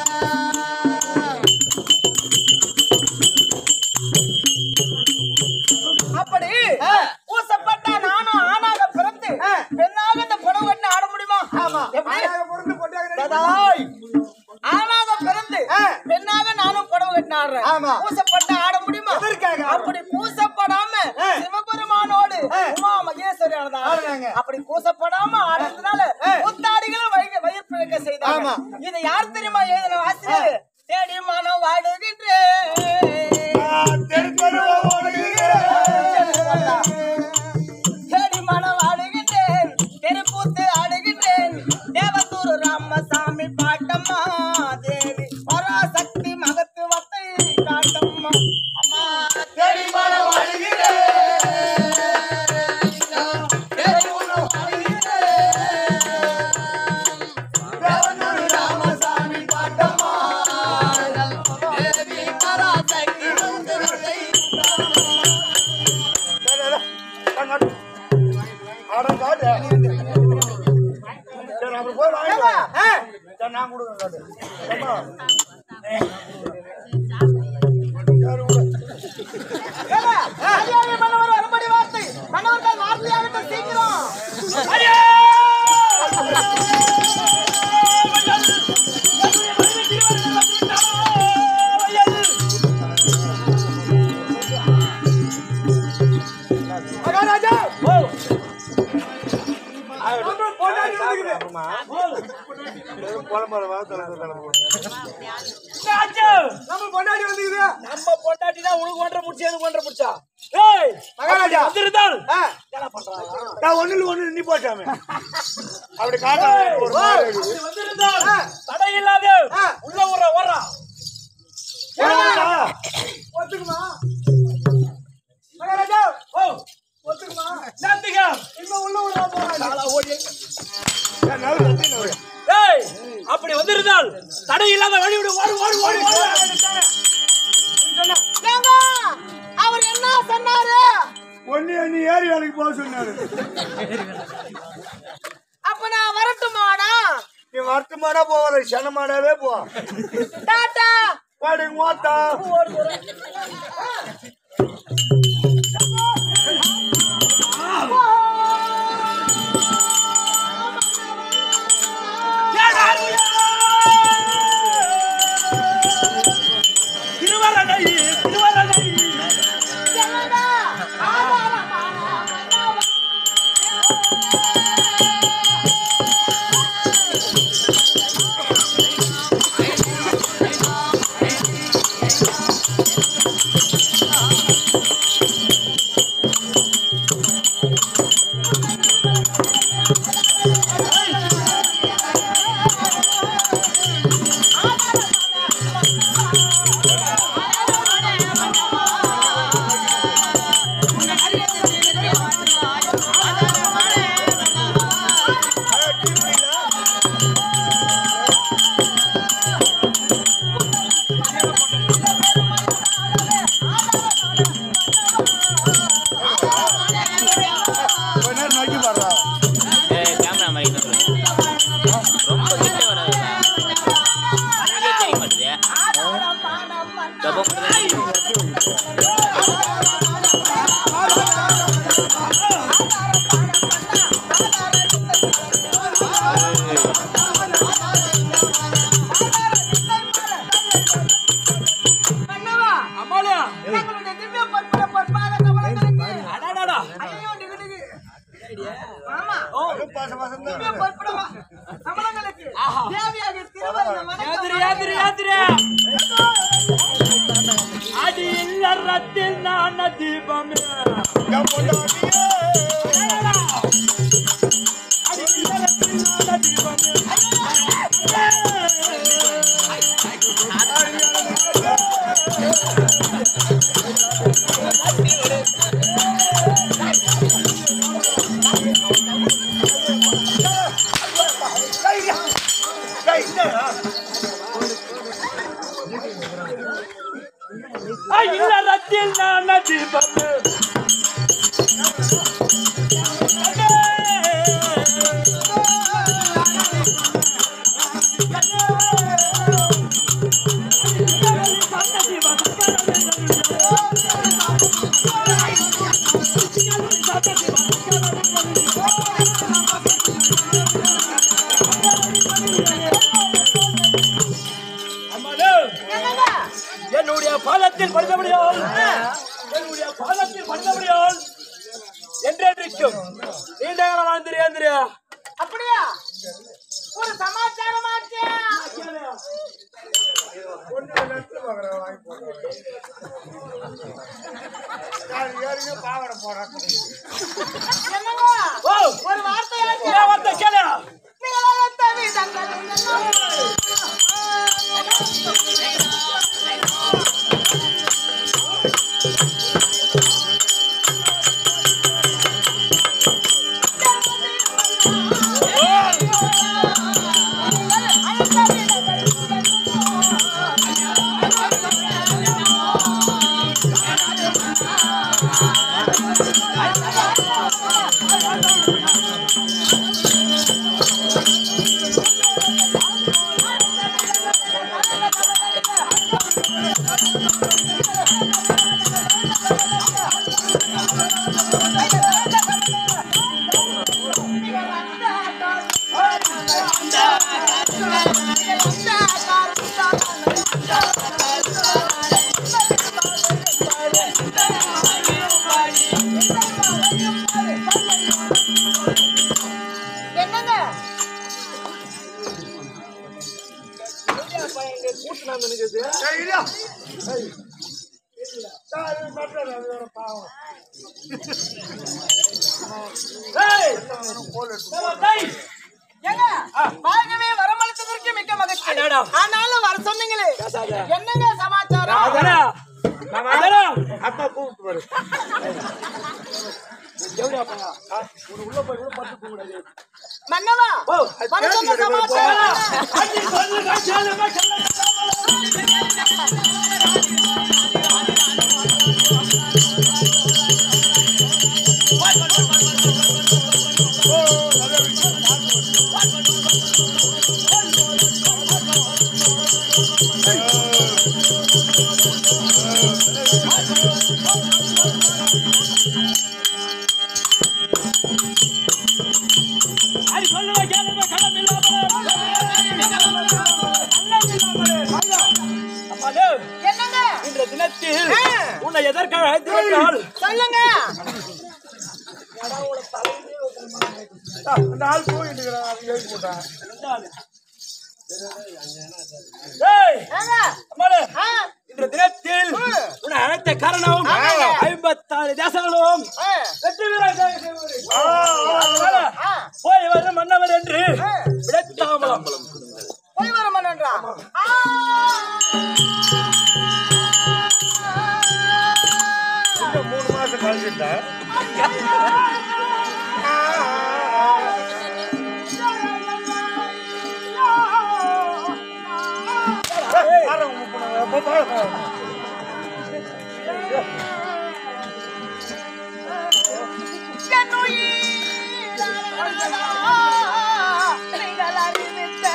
அப்படி பூசப்பட்ட நானும் ஆணாக பிறந்து பெண்ணாக இந்த புடவை கட்டி ஆட முடியுமா ஆமா எப்படி? ஆனாக பொருந்து கொண்டாங்க ததாய். ஆணாக பிறந்து பெண்ணாக நானும் புடவை கட்டி ஆடுறேன் ஆமா. பூசப்பட்ட ஆட முடியுமா எதற்காக ஆட அப்படி பூசப்படாம சிவபெருமானோடு உமா மகேஸ்வரி ஆடுறாங்க ஆடுறாங்க. அப்படி பூசப்படாம ஆடுறதுனால கூத்தாடிகளும் வயிறு வயிறு பிழைக்க செய்தாங்க ஆமா. இதை யார் தெரியுமா எழுதின வாசியர் தேடி மனம் வாடுகின்றேன் தெருக்கருவ ஓடுகிறேன் தேடி மனம் ஆடுகின்றேன் தெருக்கூத்து ஆடுகின்றேன் தேவத்தூர் ராமசாமி பாட்டம்மா தேவி பராசக்தி மகத்துவத்தை காட்டம்மா அம்மா தேடி மனம் ஆடம் காட்டு சரி அப்புறம் போய் வாங்கிட்டு வா. சரி, நான் கொடுக்குறேன் காட்டு ஏம்மா? சரி, விடு. கல்யாணி மன்னவர் அறுபடி வார்த்தை மன்னவர்கள் வார்த்தையாகட்டும் சீக்கிரம் மகாராஜா நம்ம பொண்டாட்டி வந்துக்குது. புலம்புற வா, தலைவர், தலைவர். நம்ம பொண்டாட்டி வந்துக்குது. நம்ம பொண்டாட்டினா உனக்கு ஒன்றரை முடிச்சு எனக்கு ஒன்றரை முடிச்சா ஏய் மகாராஜா வந்திருந்தால் ஆ, என்ன பண்றாங்க நான் ஒண்ணுல ஒண்ணு நீ போட்டாமே அப்படி காட்டாம ஒரு மாதிரி இருக்குது. வந்திருந்தால் தடை இல்லாத உள்ள ஊற ஓடுறா ஏம்மா? ஒத்துக்குமா மகாராஜா ஓ ஒத்துக்குமா சாந்திகா இன்னும் உள்ள விடுறா போறாங்க ஏன் நடு கட்டி நடு. ஏய் அப்படி வந்திருந்தால் தடை இல்லாத வழி விடு ஓடு ஓடு ஓடு ஏங்க அவர் என்ன சொன்னாரு ஒண்ணு நீ ஏறி வேலைக்கு போக சொன்னாரு அப்ப நான் வரட்டுமாடா நீ வருத்தமாடா போவாத சனமாடாவே போ டாடா பாடு மோத்தா திருவரணை திருவரணை கொஞ்ச நேரம் நோக்கி பாடுறா கேமரா மாதிரி இன்னும் சொல்லு. ரொம்ப கிட்ட வராதுடா. உனக்கே தெரிய மாட்டுது. ஜபம் பண்றது. அண்ணவா அம்மாளா எங்களுடைய திவ்ய திவ்ய பொற்படமா கமலங்களுக்கு தேவியாக திருவருள் யாத்திரை வணக்கம் யாத்திரை யாத்திரை அது இல்லறத்தில் நான் தீபமே என் பொண்டாட்டியே. அது இல்லறத்தில் நான் தீபமே டேய், என்னடா? இல்லறத்தில் நான் தீபமே அம்மாடே என்னுடைய பாதத்தில் படுத்தபடியால் என்னுடைய பாதத்தில் படுத்தபடியால் என்றென்றைக்கும் நீண்ட காலம் வாழ்ந்திரு ஏந்திரியா அப்படியா ஒரு சமாச்சாரமாச்சு பொண்ணு நட்டு பார்க்கறேன், வாங்கி போடுறேன். நான் ஏற்கனவே பாவாடை போடுறேன். என்னங்க ஓ ஒரு வார்த்தையாச்சு என்ன வார்த்தை கேளு நிகழத்த விதங்கள் எல்லாம் என்னங்க ஏய், இல்லையா? ஏய். நான் அது நட்டுறேன், அது வேற பாவம். ஏய் டேய் ஏங்க வாழ்கவே வரமளித்ததற்கு மிக்க மகிழ்ச்சி அடடா. ஆனாலும் வர சொன்னீங்களே பேசாத. என்னங்க சமாச்சாரம் அதரா அதரா அப்பா கூப்பிட்டு பாரு. எவ்வளவு அப்பா ஆ, ஒரு உள்ள போய் கூட படுத்து தூங்க கூடாது மன்னவா ஓ வர சொன்ன கேட்டுக்கிட்டு சமாச்சாரம் அடி சொல்லுங்க கேளுங்க கேளுங்க அடி சொல்லுங்க கேளுங்க கடம் இல்லாமலே அப்பாடே என்னங்க இன்ற தினத்தில் உன்னை எதற்காக அழைத்திருக்கிறாள் சொல்லுங்க ஆ, அந்த ஆள் போயிட்டு இருக்கிறான், அது எழுதி போட்டான். ஏய் ஏங்க அம்மாளே ஆ, இன்ற தினத்தில் உன்னை அழைத்த காரணம் ஆமாங்க. ஐம்பத்தாறு தேசங்களும் ஆ, வெற்றி வீரர்கள் ஆ, ஆ, அதனால ஆ. போய் வரும் மன்னவர் என்று ஆ. விடத்தாமலம் போய் வர மன்னன்றா ஆ. இன்னும் மூணு மாசம் கழிச்சுட்டேன் நீங்கள் அறிவித்த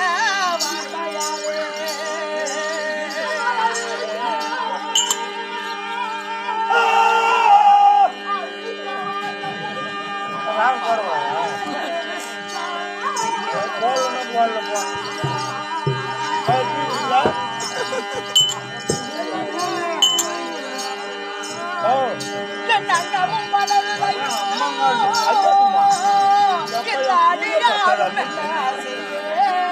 தங்கமும் மலர்களையும் இந்த அடியார் நானும் என்ன செய்வேன்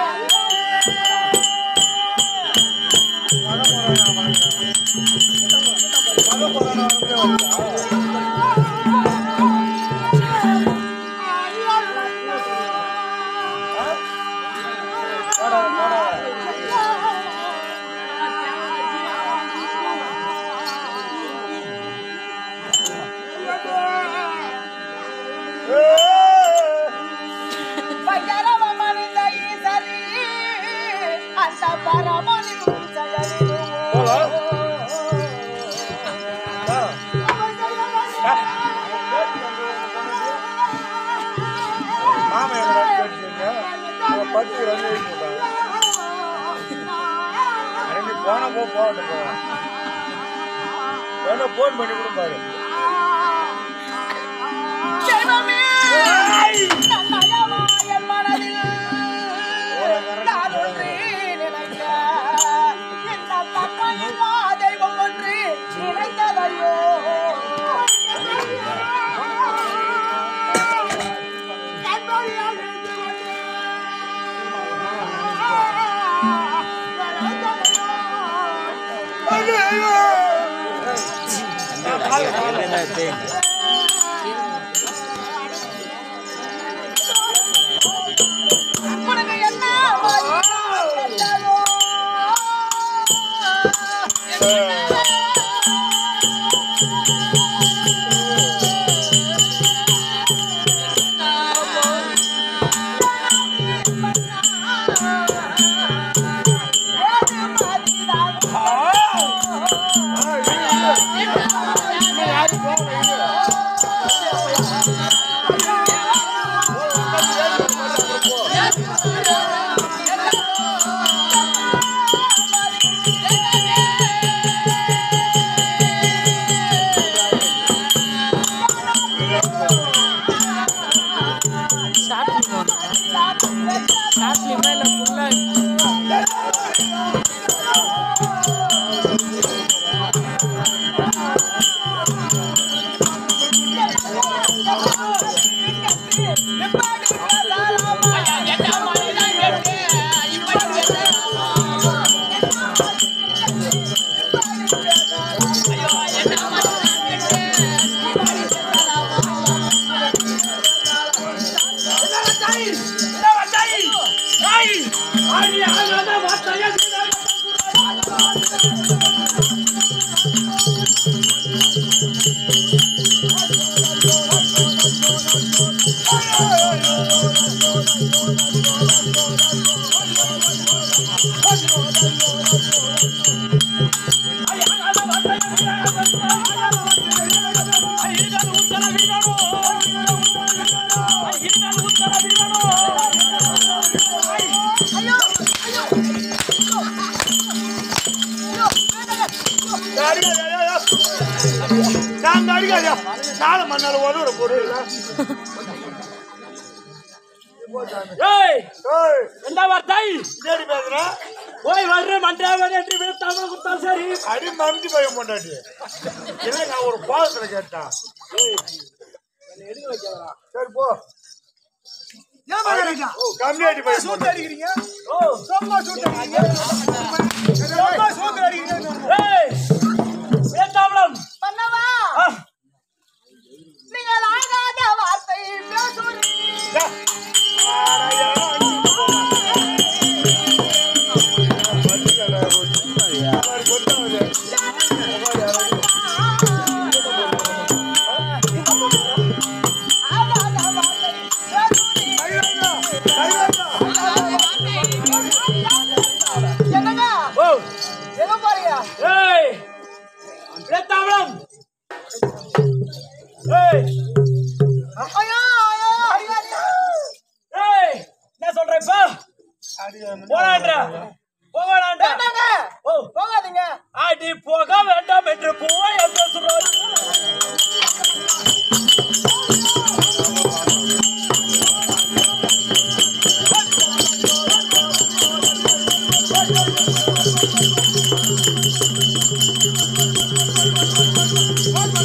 பையரவமணிந்த ஈசரி, அந்த பரமனின் செயலிலும் மாமா எங்கடா கேட்டீங்க உங்க பட்டு ரெண்டு போட்டாங்க நீ போனா போ போகட்டும் போ வேணா போன் பண்ணி கூட பாரு தெய்வமே, நன்னயமா என் மனதில் நான் ஒன்று நினைக்க, இந்த தன்மையில்லா தெய்வம் ஒன்று நினைத்ததையோ உனக்கு என்ன வந்ததோ? நான் அடிக்காதியா நாலு மண்ணால உதவுற பொருள் இல்ல ஏய் ஏய், என்ன வார்த்தை என்னடி பேசுற போய் வர்ற மண்டாவன் என்று விழுத்தாமல் கொடுத்தால் சரி அடி மறந்து போய் மாட்டாடி இல்லை நான் ஒரு கோலத்துல கேட்டேன் சரி போ ஓ, கம்மியாடி போய் அடிக்கிறீங்க ஓ ரொம்ப சூட்டு அடிக்கிறீங்க ரொம்ப சூட்டு அடிக்கிறீங்க ஏய் வேண்டாமலம் மன்னவா நீங்கள் ஆகாத வார்த்தை பேசுகிறீர் ஆகாத வார்த்தை பேசுகிறீர் என்னங்க ஓ எங்க போறீங்க ஏய் வேண்டாமலம் ஏய் ஐயோ ஐயோ அடிக்காதீங்க. ஏய் என்ன சொல்ற இப்ப போடான்றா போகலான்றா வேண்டாங்க ஓ போகாதீங்க அடி போக வேண்டாம் என்று போய் என்று சொல்றாரு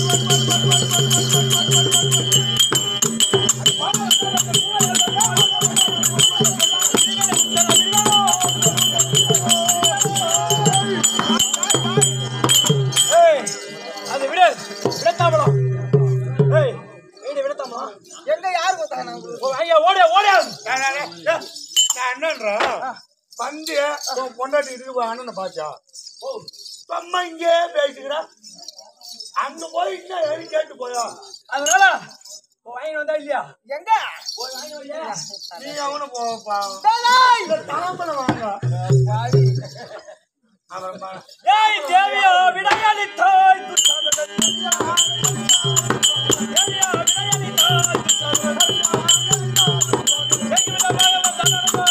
ஏய் விடத்தாமலம் ஏய் ஏய் விடத்தாமலம் எங்க யாரு கொடுத்தாங்க உங்களுக்கு ஓ ஐயா ஓடு ஓடு டேய், டேய், டேய், டேய், நான் என்னன்றேன் வந்து உன் பொண்டாட்டி இருக்கு அண்ணனை பாச்சா ஓ அம்மா இங்கே பேசிக்கிறா அங்க போய் இன்னும் எழுதி கேட்டு போயா அதனால ஓ வாங்கி வந்தா இல்லையா எங்க போய் வாங்கி வந்தா நீ அவனு போப்பா டேய், இல்ல தாம்பலம் வாங்க அவன் பா- ஏய் தேவியா விடையாளி தாய் துச்சாதன தேவியா தேவியா விடையாளி தாய் துச்சாதன தேவி விட பாகவ தன்னடமா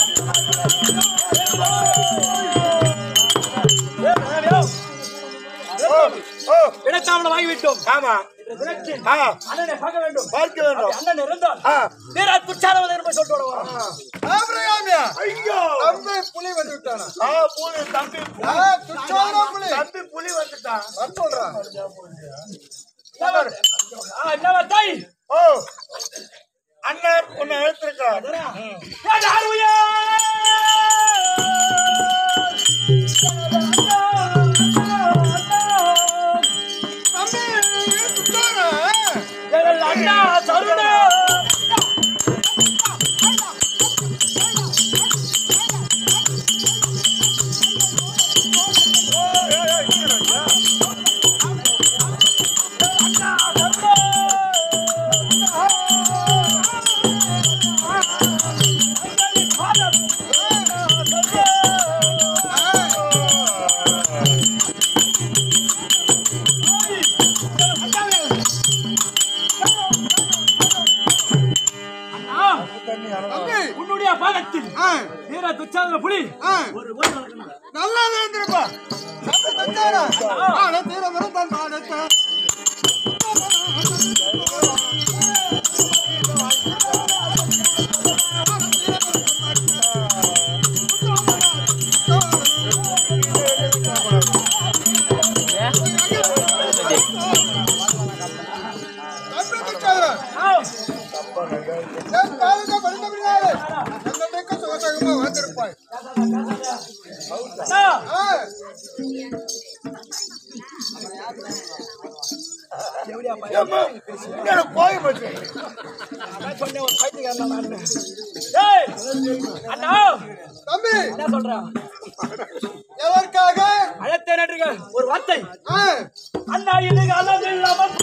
ஏ தேவியா ஓ ஓ விடத்தாமல வாங்கி விட்டோம் ஆமா இன்று தினத்தில் ஆ அண்ணனை பார்க்க வேண்டும் பார்க்க வேண்டும் அண்ணன் இருந்தால் ஆ வீரா துச்சாதன என்று சொல்லிட்டு வருவான் ஆபிரகாமியா, ஐயோ தம்பி புலி வந்து விட்டானா ஆ புலி தம்பி புலி. ஆ, துச்சாதன புலி தம்பி புலி வந்துட்டான் வர சொல்றான் ஆ என்ன தாய் ஓ அண்ணன் உன்னை எழுத்திருக்கான் ஏன் ஆர்வையா எங்கள் அண்ணா தருணா உன்னுடைய பாதத்தில் வீர துச்சாதன புலி ஒரு ஓடி வளர்க்கணும் நல்லா இருந்திருப்பா தம்பி துச்சாதன ஆன தீர வரும் தன் பாடத்தை தம்பி துச்சாதன என் பாதத்தை படித்தபடினாலே எங்களுக்கு சுகசகமா வந்திருப்பாய் அண்ணா, ஆ எனக்கு போய் போச்சு ஏய், அண்ணா தம்பி என்ன சொல்றான் எதற்காக அழைத்தேன் என்று ஒரு வார்த்தை ஆ, அண்ணா இன்னைக்கு அளவு இல்லாமல்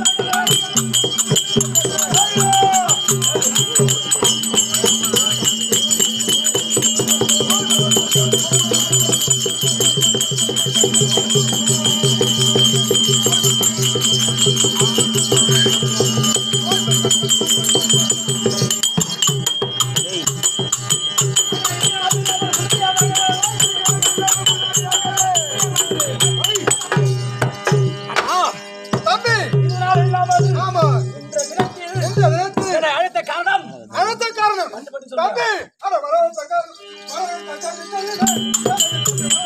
தம்பி இதனால் இல்லாமல் ஆமா இந்த தினத்தில் இந்த நேரத்தில் என்னை அழைத்த காரணம் அழுத்த காரணம் தம்பி அட வரவன் தங்காரு வரவன் தங்காரு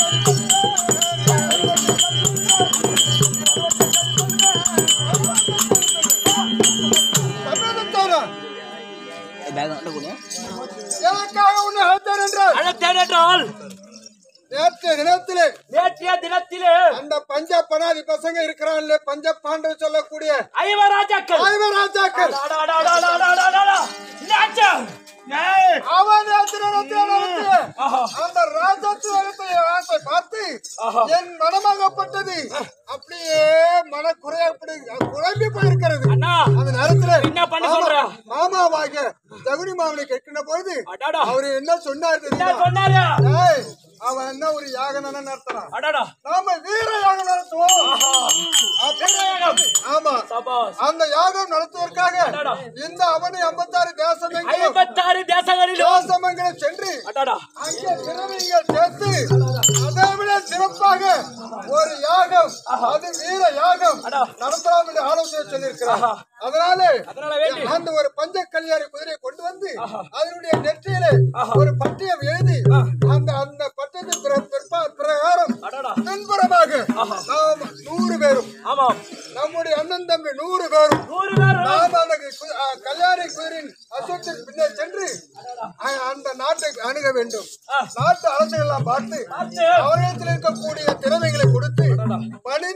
எனக்காக உன்னை அழைத்தேன் என்றால் அழைத்தேன் என்றால் நேற்று தினத்திலே நேற்றைய தினத்திலே அந்த பஞ்ச பனாதி பசங்க இருக்கிறான்ல பஞ்ச பாண்டவர் சொல்லக்கூடிய ஐவராஜாக்கள் ராஜாக்கள் அடாடாடாடாடாடாடாடா. என்னாச்சு? ஏய், அவன் நேற்று நடத்திய நடத்திய ஆஹா. அந்த ராஜத்துவத்தை ஆசை பார்த்து ஆஹா. என் மனமாகப்பட்டது அப்படியே மன குறையப்படு குழம்பி போயிருக்கிறது அண்ணா அந்த நேரத்துல என்ன பண்ண மாமா- சொல்ற? மாமாவாக தகுனி மாமனை கேட்கின்ற பொழுது அடாடா. அவரு என்ன சொன்னார் என்ன தெரியுமா சொன்னாரு ஏய், அவன் என்ன ஒரு யாகம் நடத்துறான் அடாடா நாம வீர யாகம் நடத்துவோம் ஆஹா. அப்படி- யாகம். ஆமா சபாஸ் அந்த யாகம் நடத்துவதற்காக அடாடா. இந்த அவனி ஐம்பத்தாறு தேசமெங்கிலும் ஐம்பத்தாறு தேசங்களிலும் தேசமெங்கிலும் சென்று அடாடா அங்கே திறமைகள் சேர்த்து அதை விட சிறப்பாக ஒரு யாகம் அது வீர யாகம் அடா. நடத்தலாம் என்று ஆலோசனை சொல்லியிருக்கிறார் ஆஹா. அதனால அதனால வேண்டி அந்த ஒரு பஞ்ச கல்யாணி குதிரையை கொண்டு வந்து அதனுடைய நெற்றியிலே ஒரு பட்டியம் எழுதி அந்த அந்த பட்டயத்தின் பிற- பிற்பா- பிரகாரம் அடாடா பின்புறமாக நாம் நூறு பேரும் ஆமாம் நம்முடைய அண்ணன் தம்பி நூறு பேரும் நூறு பேர் நாம் அந்த கு- அ, கல்யாணி குதிரின் அசோத்தின் பின்னே சென்று அ- அந்த நாட்டை அணுக வேண்டும் ஆ. நாட்டு அரசுகள் எல்லாம் பார்த்து பார்த்து. அவர்களிடத்தில் இருக்கக்கூடிய திறமைகளை கொடுத்து பணிந்து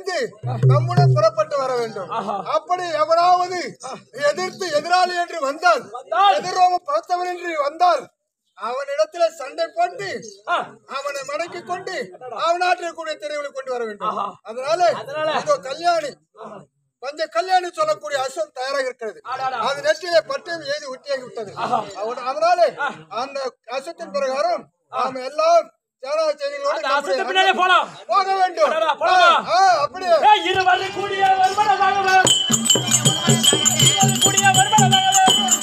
நம்முடன் புறப்பட்டு வர வேண்டும் அப்படி எவனாவது எதிர்த்து எதிராளி என்று வந்தால் எதிரோகம் பார்த்தவன் என்று வந்தால் அவனிடத்துல சண்டை போட்டு அவனை மடக்கி கொண்டு அவனாற்றில் கூடிய தெருவில் கொண்டு வர வேண்டும் அதனால இதோ கல்யாணி பஞ்ச கல்யாணி சொல்லக்கூடிய அசம் தயாராக இருக்கிறது அது நெற்றியிலே பட்டம் எழுதி ஒட்டியாகி விட்டது அவன் அதனால அந்த அசத்தின் பிரகாரம் நாம எல்லாம் சேனா செய்திகளோடு அசத்து பின்னாலே போலாம் போக வேண்டும் அடடா, போலாமா? ஆ, அப்படியே ஏய், இருவரு கூடிய வருமானமாகவே கூடிய வருமானமாகவே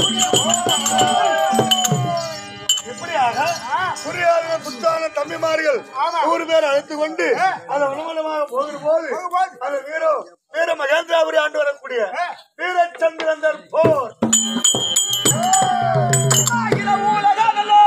இப்படியாக குறியாளர்கள் புத்தான தம்பிமார்கள் நூறு பேர் அழைத்து கொண்டு அதை உணவனமாக போகிற போது அது வீரோ வீர மகேந்திராபுரி ஆண்டு வரக்கூடிய வீரச்சந்திரந்தர் போர் அகில உலகமல்லோ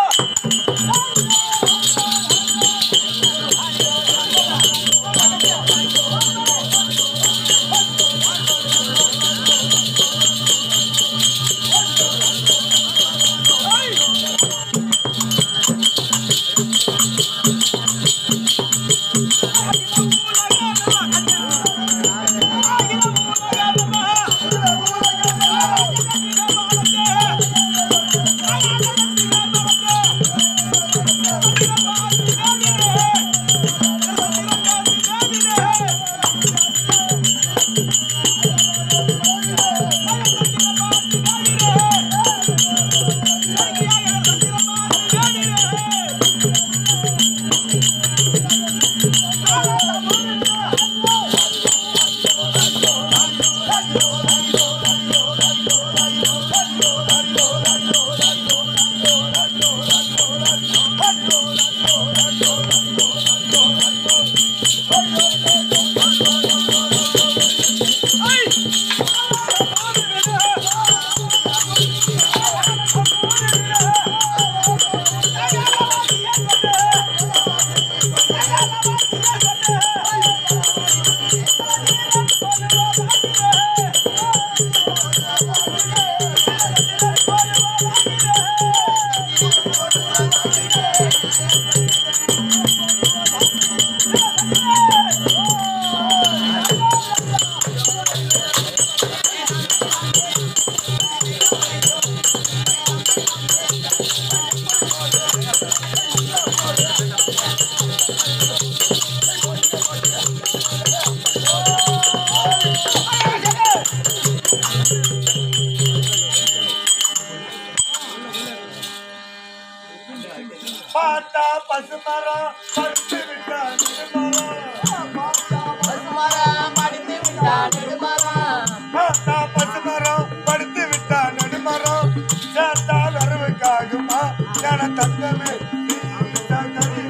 பார்த்தா பசுமரம் பறித்து விட்டா நெடுமரம் பார்த்தா பசுமரம் படுத்து விட்டா நெடுமரம் சேர்த்தால் வரவுக்காகுமா என தங்கமே நீ விட்டா கறி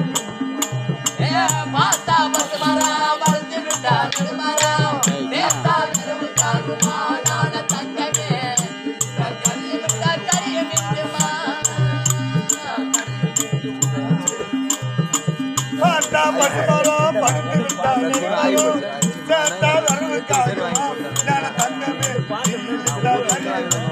பார்த்தா பசுமரம் படுத்து விட்டா நெடுமரம் சேர்த்தால் வரவுக்காகுமா என தங்கமே நீ விட்டா கறி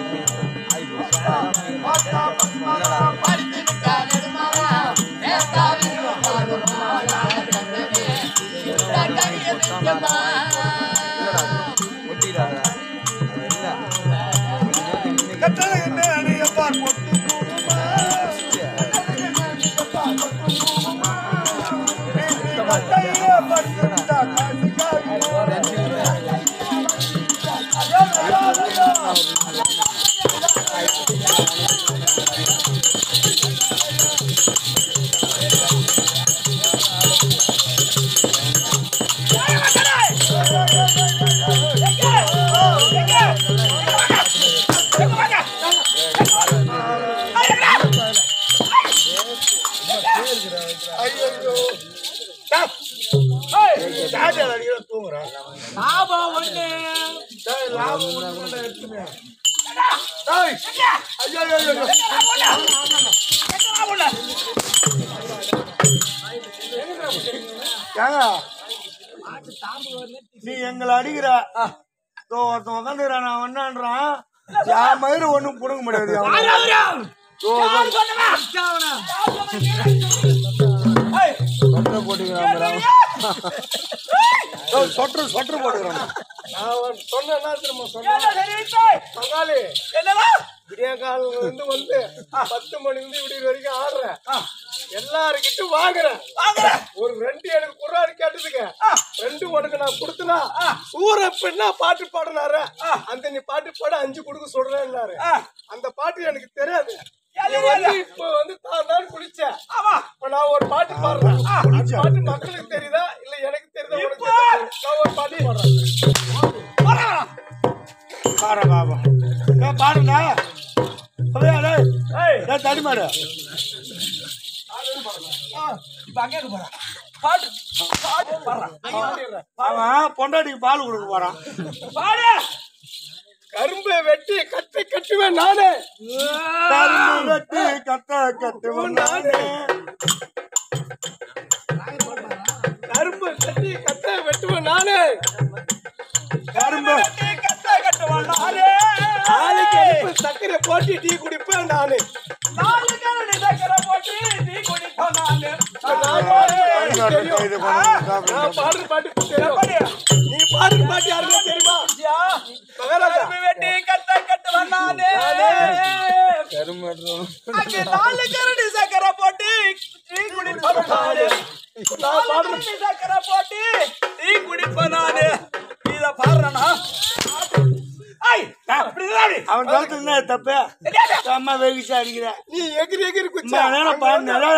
கட்டளை என்ன அணியப்பார் பொட்டு கூடுமா கட்டையிலே படுத்து விட்டா காசுக்காக ஐயோ சாஜர் அடிக்கிற தூங்குறான் லாபம் ஒண்ணு டேய், லாபம் ஒண்ணுமில்ல, எடுத்துமே. டேய், ஐயோ, ஐயோ, ஐயோ. ஏங்க, நீ எங்களை அடிக்கிற தோ, ஒருத்தன் உக்காந்துக்கிறான் நான் ஒன்னான்றான் என் மயிறு ஒண்ணும் புடுங்க முடியாது அவனை. தோ, தோ. சொட்டு சொட்டு போட்டுக்கிறான் நான் சொன்னேன்னா திரும்ப சொன்னேன் என்ன தெரிவித்தாய்? பங்காளி என்னவா? விடிய காலம் வந்து வந்து பத்து மணி இருந்து இப்படி வரைக்கும் ஆடுறேன் எல்லாருக்கிட்டும் வாங்குறேன் ஒரு ரெண்டு எனக்கு குர்ராடி கேட்டதுக்கு ரெண்டு உனக்கு நான் கொடுத்தனா சூர பெண்ணா பாட்டு பாடினாரு அந்த நீ பாட்டு பாட அஞ்சு கொடுக்க சொல்றேன்னாரு அந்த பாட்டு எனக்கு தெரியாது நீ வந்து இப்ப வந்து தான் தான் குளிச்சேன் ஆமா. இப்ப நான் ஒரு பாட்டு பாடுறேன் அந்த பாட்டு மக்களுக்கு தெரியுதா இல்ல எனக்கு தெரியுதா உனக்கு தெரியுதா? நான் ஒரு பாட்டு பாடுறேன் பாரு பாபா ஏ பாருங்க அப்படியே டேய். ஏய், டேய், தடி மாடு இப்ப அங்கே இருக்கு பாரு. பாடு. பாடு. பாடுறா. அவன் பொண்டாட்டிக்கு பால் கொடுக்க போறான் பாடு. கரும்பை வெட்டி கட்டி கட்டுவேன் நானே கரும்பு வெட்டி கத்த கட்டுவன் நானே. கரும்பு கட்டி கட்ட வெட்டுவேன் நானே கரும்பு நீ கட்ட கட்டுவான் நானே. நாளைக்கு அடுப்பு சர்க்கரை போட்டு டீ குடிப்பேன் நானு நாலு கரண்டி சக்கரை போட்டு நீ குடிப்போம் நானு. நான் பாடுற பாட்டு இது தெரியும். பண்ணு, நான் பாடுற பாட்டு தெரியும் எப்படி? நீ பாடுற பாட்டு யாருக்கும் தெரியுமா யா, மகாராஜா கரும்பு வெட்டி கட்ட கட்டுவான் நானே. அங்கே நாலு கரண்டி சக்கரை போட்டு டீ குடிப்போம் நானு. நான் பாடுற கரண்டி சக்கரை போட்டு டீ குடிப்போம் நானு. இத பாடுறேனா? ஐய், அப்படி இல்லாடி. அவன் சொல்றது என்ன தப்பு அம்மா வெகிச்சு அடிக்கிற நீ எகிரி எகிரி குச்சா அம்மா, நேரா பாடுன, நேரா.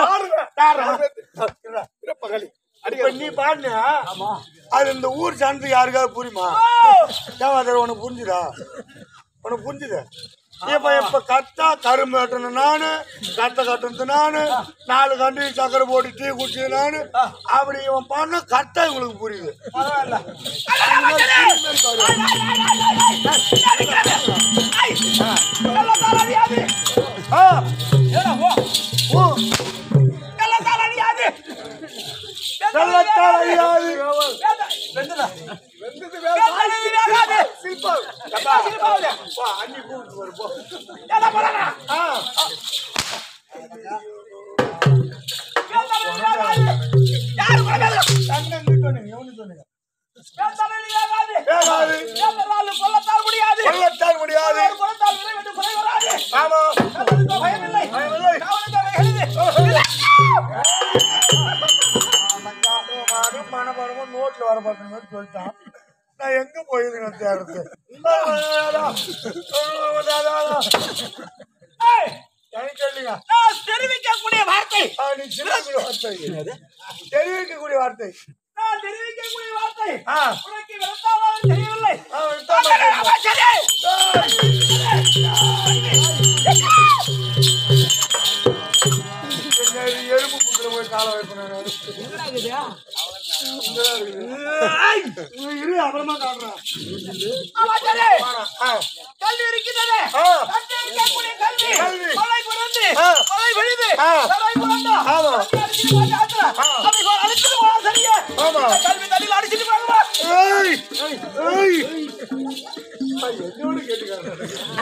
பகலி இப்ப நீ பாடுன அது இந்த ஊர் சார்ந்து யாருக்காவது புரியுமா ஏன் உனக்கு புரிஞ்சுதா உனக்கு புரிஞ்சுது இப்ப இப்ப கத்தா கரும்பு வெட்டணும் நானு கத்த கட்டுறது நானு நாலு கண்டி சக்கரை போட்டு டீ குடிச்சது நானு அப்படி இவன் பாடினா கரெக்டா இவங்களுக்கு புரியுது பரவாயில்ல. ஆ, ஏடா, போ. ஓ, வெள்ளத்தால் அடியாது. வெள்ளத்தால் அடியாது. வேண்டா. வெந்ததா? வெந்தது வெந்தது வேகாது. சில்பம் என்ன சிரிப்பாவுது? போ, அண்ணி கூப்பிட்டு வரு, போ. ஏடா, போடாதா. ஆ, வெந்தது வேகாது. யாரு கூட வேலை? தங்கன்னு சொன்னீங்க, எவனு சொன்னீங்க? வெந்தது வேகாது. வேகாது. வெந்ததால் கொல்லத்தால் முடியாது. வெள்ளத்தால் முடியாது ஒரு குலத்தால் விரைவிட்டு குறை வராது. ஆமா வெந்ததுக்கோ பயமில்லை. பயமில்லை. காவலுக்கோ வெகுது. மாடு மனபரமும் நோட்ல வர பார்த்தீங்கன்னு சொல்லிட்டான் நான் எங்க போயிருக்கேன் தேர்றது ஏய், எனக்கு சொல்லுங்க நான் தெரிவிக்கக்கூடிய வார்த்தை ஆ, நீ சின்ன வார்த்தை தெரிவிக்கக்கூடிய வார்த்தை நான் தெரிவிக்கக்கூடிய வார்த்தை ஆ. உனக்கு வெள்ளத்தால் தெரியவில்லை ஆ, விட்டா மாட்டேன். பின்னாடி எறும்பு புத்துல போய் காலை வைப்பேன் நான். இங்கதான் இருக்குது. இங்க இரு அப்புறமா காட்டுறேன் வாடா. ஆ. கல்வி இருக்கிறது ஆ. கற்று இருக்கக்கூடிய கல்வி கல்வி. மழை பிறந்து ஆ. மழை விழுது ஆ. தரை புரண்டா ஆமா. தண்ணி அடிச்சிட்டு போய் ஆத்துல. ஆ. அப்படி போய் அடிச்சிட்டு போனா சரியா ஆமா. இந்த கல்வி தண்ணியில அடிச்சிட்டு போகுமா ஏய் ஏய் என்னோட கேட்டுக்காரன்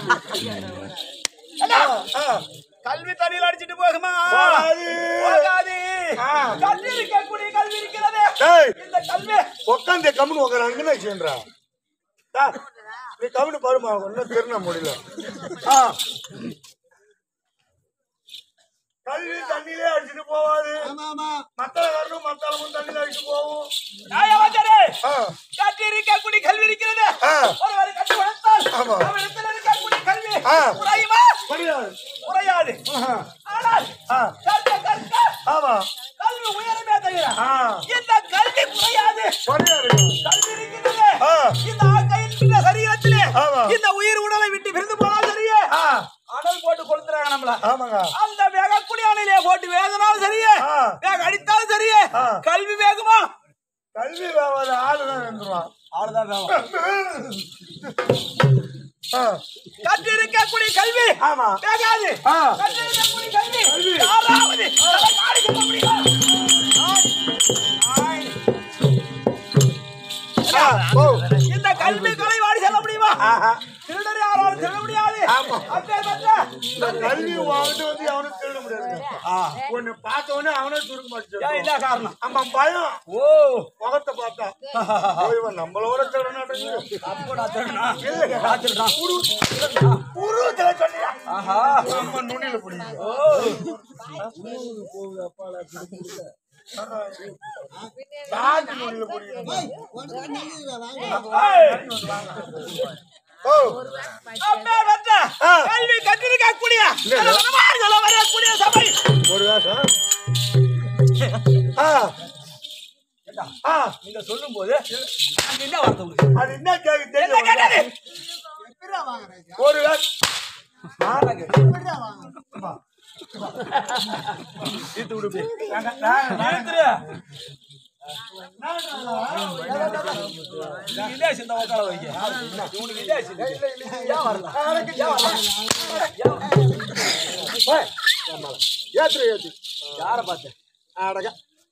ஆ கல்வி தண்ணியில அடிச்சிட்டு போகுமா போகாது. போகாது ஆ. கல்வி இருக்கக்கூடிய கல்வி இருக்கிறது டேய் இந்த கல்வி உட்காந்து கம்முன்னு உட்கார அங்கே செய்யன்றா நீ கம்முன்னு பாருமா ஒன்றும் திருண்ண முடியல ஆ கல்வி தண்ணியிலே அடிச்சுட்டு போவாது ஆமா ஆமா மத்தள வரணும் மத்தளமும் தண்ணியில அடிச்சு போகும் நியாயவாச்சரே ஆ கற்று இருக்கக்கூடிய கல்வி இருக்கிறது ஆ. ஒருவர் கற்று வளர்த்தால் ஆமா. அவரிடத்தில் இருக்கக்கூடிய கல்வி ஆ. குறையுமா புரியாது குறையாது ஆஹா. ஆனால் ஆ கற்க கற்க ஆமா கல்வி உயரமே தவிர ஆ இந்த கல்வி குறையாது புரியாது கல்வி இருக்கிறது ஆ. இந்த ஆக்கையின் இந்த சரீரத்திலே ஆமா. இந்த உயிர் உடலை விட்டு பிரிந்து போனால் சரியே ஆ அனல் போட்டு கொளுத்துறாங்க நம்மள ஆமாங்க அந்த வேகக்கூடிய அணிலே போட்டு வேதனாலும் சரியே ஆ. வேக அடித்தாலும் சரியே ஆ. கல்வி வேகுமா கல்வி வேவாத ஆளு தான் வந்துருவான் அவ்வளவுதான் வேகம் ஆ கற்று இருக்கக்கூடிய கல்வி ஆமா வேகாது ஆ. கற்று இருக்கக்கூடிய கல்வி கல்வி. யாராவது அதை காணிக்க முடியுமா ஆய். ஆய். ஆ, ஓ இந்த கல்வி கொலைவாடி செல்ல முடியுமா தெரியுமா திருடர் யாராலும் திருட முடியாது அப்பேற்பட்ட இந்த கல்வி வாங்கிட்டு வந்து அவனும் திருட முடியாது ஆ, உன்னை பார்த்த உடனே அவனே சுருக்க ஏன் மாட்டேன் என்ன காரணம் ஆமா பயம் ஓ முகத்தை பார்த்தா ஓ, இவன் நம்மளோட திருடனாட்டங்க அப்போ நான் திருடனா நான் திருடனா உருவத்துல சொன்னியா ஆஹா நம்ம நுனியில பிடிக்கும் ஓ சாந்தி நுனியில பிடிக்கும் ஏய், உனக்கு நல்லதுடா, வாங்க. ஓ அப்பேற்பட்ட ஆ. கல்வி கற்றிருக்கக்கூடிய வனமார்களை வரக்கூடிய சபை ஒரு வேஷம் ஆ ஆ நீங்க சொல்லும் போது அங்க என்ன வார்த்தை உங்களுக்கு அது என்ன கேக்கு என்ன கேட்டது தெரியும் எப்படிடா வாங்குறாங்க? ஒரு வேஷம் எப்படிடா வாங்குறாங்க? தீர்த்து விடு இப்படி. தீர்த்துரு. நீங்க இதே சின்ன உட்கார வைங்க இவனுக்கு இதே சின்ன ஏன் வரல ஏன் வரல ஏத்துரு ஏத்து யாரை பார்த்து அடக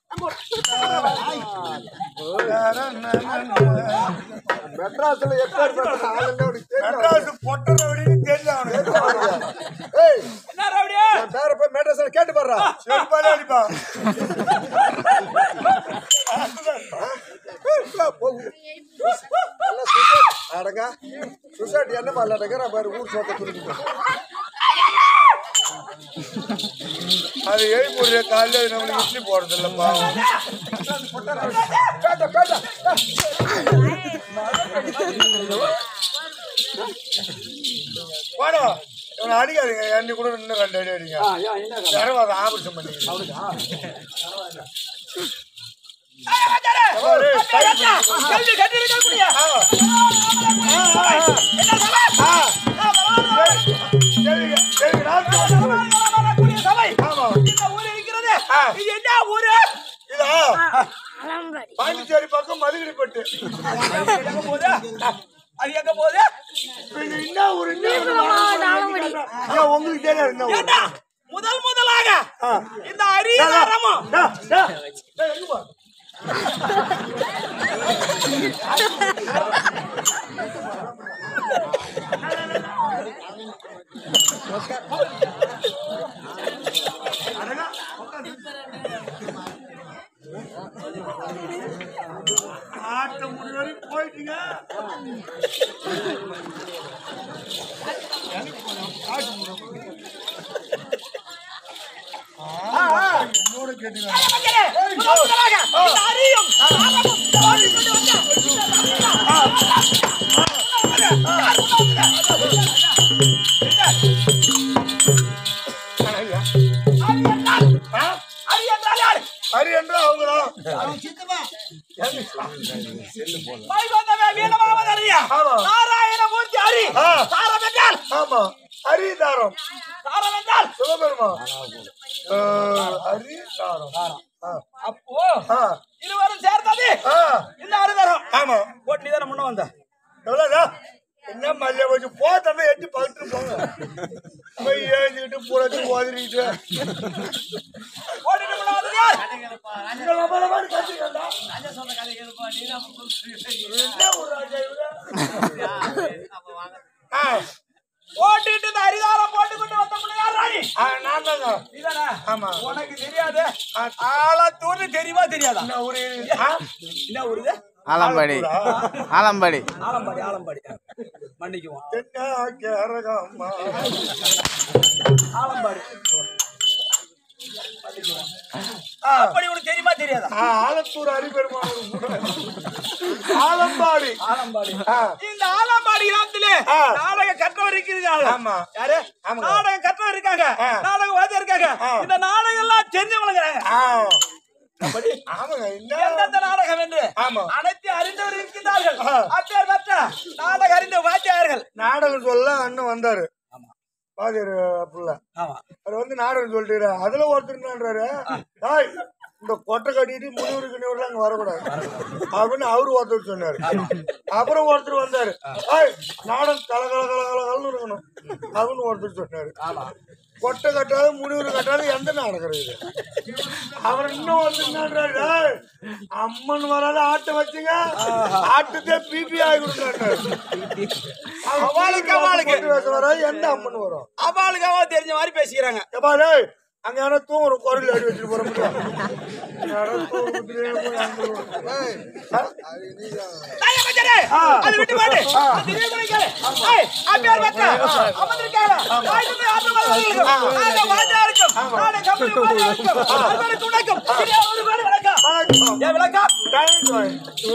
மெட்ராஸ்ல எப்பேற்பட்ட ஆளுங்க அவனுக்கு தெரியும் மெட்ராஸ் பொட்டன வெளியே தெரியும் அவனுக்கு ஏய் என்ன ரவுடியா என் பேரை போய் மெட்ராஸ்ல கேட்டு பாடுறா செருப்பாலே அடிப்பா அடங்க சுசைட்டி என்ன பண்ணலடங்க நான் பாரு ஊர் சொத்த துணிக்கு அது எழுப்பூர் காலையில் நம்மளுக்கு இட்லி போடுறது இல்லப்பா பேட்டா பேட்டா போடா இவனை அடிக்காதீங்க எண்ணி கூட இன்னும் ரெண்டு அடி அடிங்க யாரும் அதை ஆபரேஷன் பண்ணிக்கிறேன் கல்வி கற்றிருக்கக்கூடிய வரக்கூடிய சபை இந்த ஊர் இருக்கிறது ஆ. இது என்ன ஊரு பாண்டிச்சேரி பக்கம் மதுகிரிப்பட்டு எங்க போகுது அது எங்க போகுது இது என்ன ஒரு என்ன ஒரு ஏன் உங்களுக்கு தெரியாது என்ன ஊரு? ஏண்டா முதல் முதலாக ஆ. இந்த அரியதாரமும் டா, டா. டேய், எங்க போ? ஆட்ட முடி வரைக்கும் போயிட்டீங்க என்னோட கேட்டீங்க மக்களே, முதல் முதலாக இந்த அரியும் தாரமும் ஓடிக்கொண்டு வந்த அரி என்றால் அரி என்றால் யாரு ஹரி என்று அவங்களா அவன் சித்தப்பா. வைகுந்தமே வீரமாவது அரியா ஆமா. நாராயணமூர்த்தி அரி ஆ. தாரம் என்றால் ஆமா ஹரிதாரம் தாரம் என்றால் சிவபெருமா ஹரிதாரம் ஆ. அப்போ ஆ. இருவரும் சேர்ந்தது ஆ. இந்த அரிதரம் ஆமா போட்டு தானே முன்ன வந்த எவ்வளவுதா என்ன மல்லிய வச்சு போ தம்பி எட்டி பழுத்து போங்க போய் ஏஞ்சிக்கிட்டு புறத்து ஓதிரிக்கிட்டு போட்டுட்டு முன்ன வந்தது யார் இங்க நம்ம மாதிரி கத்திரிக்கா என்ன ஒரு ராஜா இவரு? ஆ. போட்டுட்டு இந்த அரிதாரம் போட்டு கொண்டு வந்த முன்ன யார் ராணி ஆ, நான் தாங்க நீதானே ஆமா உனக்கு தெரியாது ஆலத்தூர்னு தெரியுமா தெரியாதா என்ன ஒரு ஆ? என்ன ஊரு இது ஆலம்பாடி ஆலம்பாடி ஆலம்பாடி ஆலம்பாடி மன்னிக்குவோம் என்ன கேரகம்மா ஆலம்பாடி ஆ. அப்படி உனக்கு தெரியுமா தெரியாதா ஆ, ஆலத்தூர் அரிபெருமாள் ஆலம்பாடி ஆலம்பாடி ஆ. இந்த ஆலம்பாடி கிராமத்திலே ஆ. நாடக கற்றவர் இருக்கிறாங்க ஆமா. யாரு ஆமாங்க. நாடகம் கற்றவர் இருக்காங்க ஆ. நாடகம் வாத்தியார் இருக்காங்க ஆ. இந்த நாடகம் எல்லாம் தெரிஞ்சவங்களுங்கிறாங்க ஆ. அப்படி ஆமாங்க என்ன எந்தெந்த நாடகம் என்று ஆமா. அனைத்து அறிந்தவர் இருக்கின்றார்கள் ஆ. அப்பேர் மற்ற நாடக அறிந்த வாத்தியார்கள் நாடகம் சொல்ல அண்ணன் வந்தாரு பாதியாரு புள்ள ஆமா அவர் வந்து நாடகம் சொல்லிட்டு அதுல ஒருத்தர் என்னன்றாரு "டேய், இந்த கொட்டை கட்டிட்டு முனிவருக்கு நிவரில் அங்க வரக்கூடாது அப்படின்னு அவரு ஒருத்தர் சொன்னாரு அப்புறம் ஒருத்தர் வந்தாரு "ஏய், நாடகம் கல கல கல கல கலன்னு இருக்கணும் அப்படின்னு ஒருத்தர் சொன்னாரு கொட்டை கட்டாத முடிவு கட்டாத எந்த நடக்கிறது இது அவர் இன்னும் வந்து என்னன்றாரு, "டேய், அம்மன் வராத ஆட்டை வச்சுங்க ஆட்டுக்கே பிபி ஆகி கொடுக்குறாரு அவளுக்கு அவளுக்கு. வராது எந்த அம்மன் வரும் அவளுக்கு அவ தெரிஞ்ச மாதிரி பேசிக்கிறாங்க எப்பா டேய் அங்க யாரோ தூங்குற குரல் அடி வச்சுட்டு போற முடியும் யாரோ தூங்குறதுலயே போய் அங்க போய். ஆ? தாயே மச்சானே, அது விட்டு பாடு. அது நீ கூட கேளு. ஏய், அம்பியார் பக்தா, அமர்ந்திருக்காங்க. ஆயிரத்தி ஆறு மலர்களுக்கும், நாளை வாஜா இருக்கும், நாளை கம்பளி வாஜா இருக்கும், அறுவருக்கு உனக்கும், இனிய ஒரு கோடி வணக்கம். வணக்கம். ஏன் விளக்கம்? டைம் வாய்.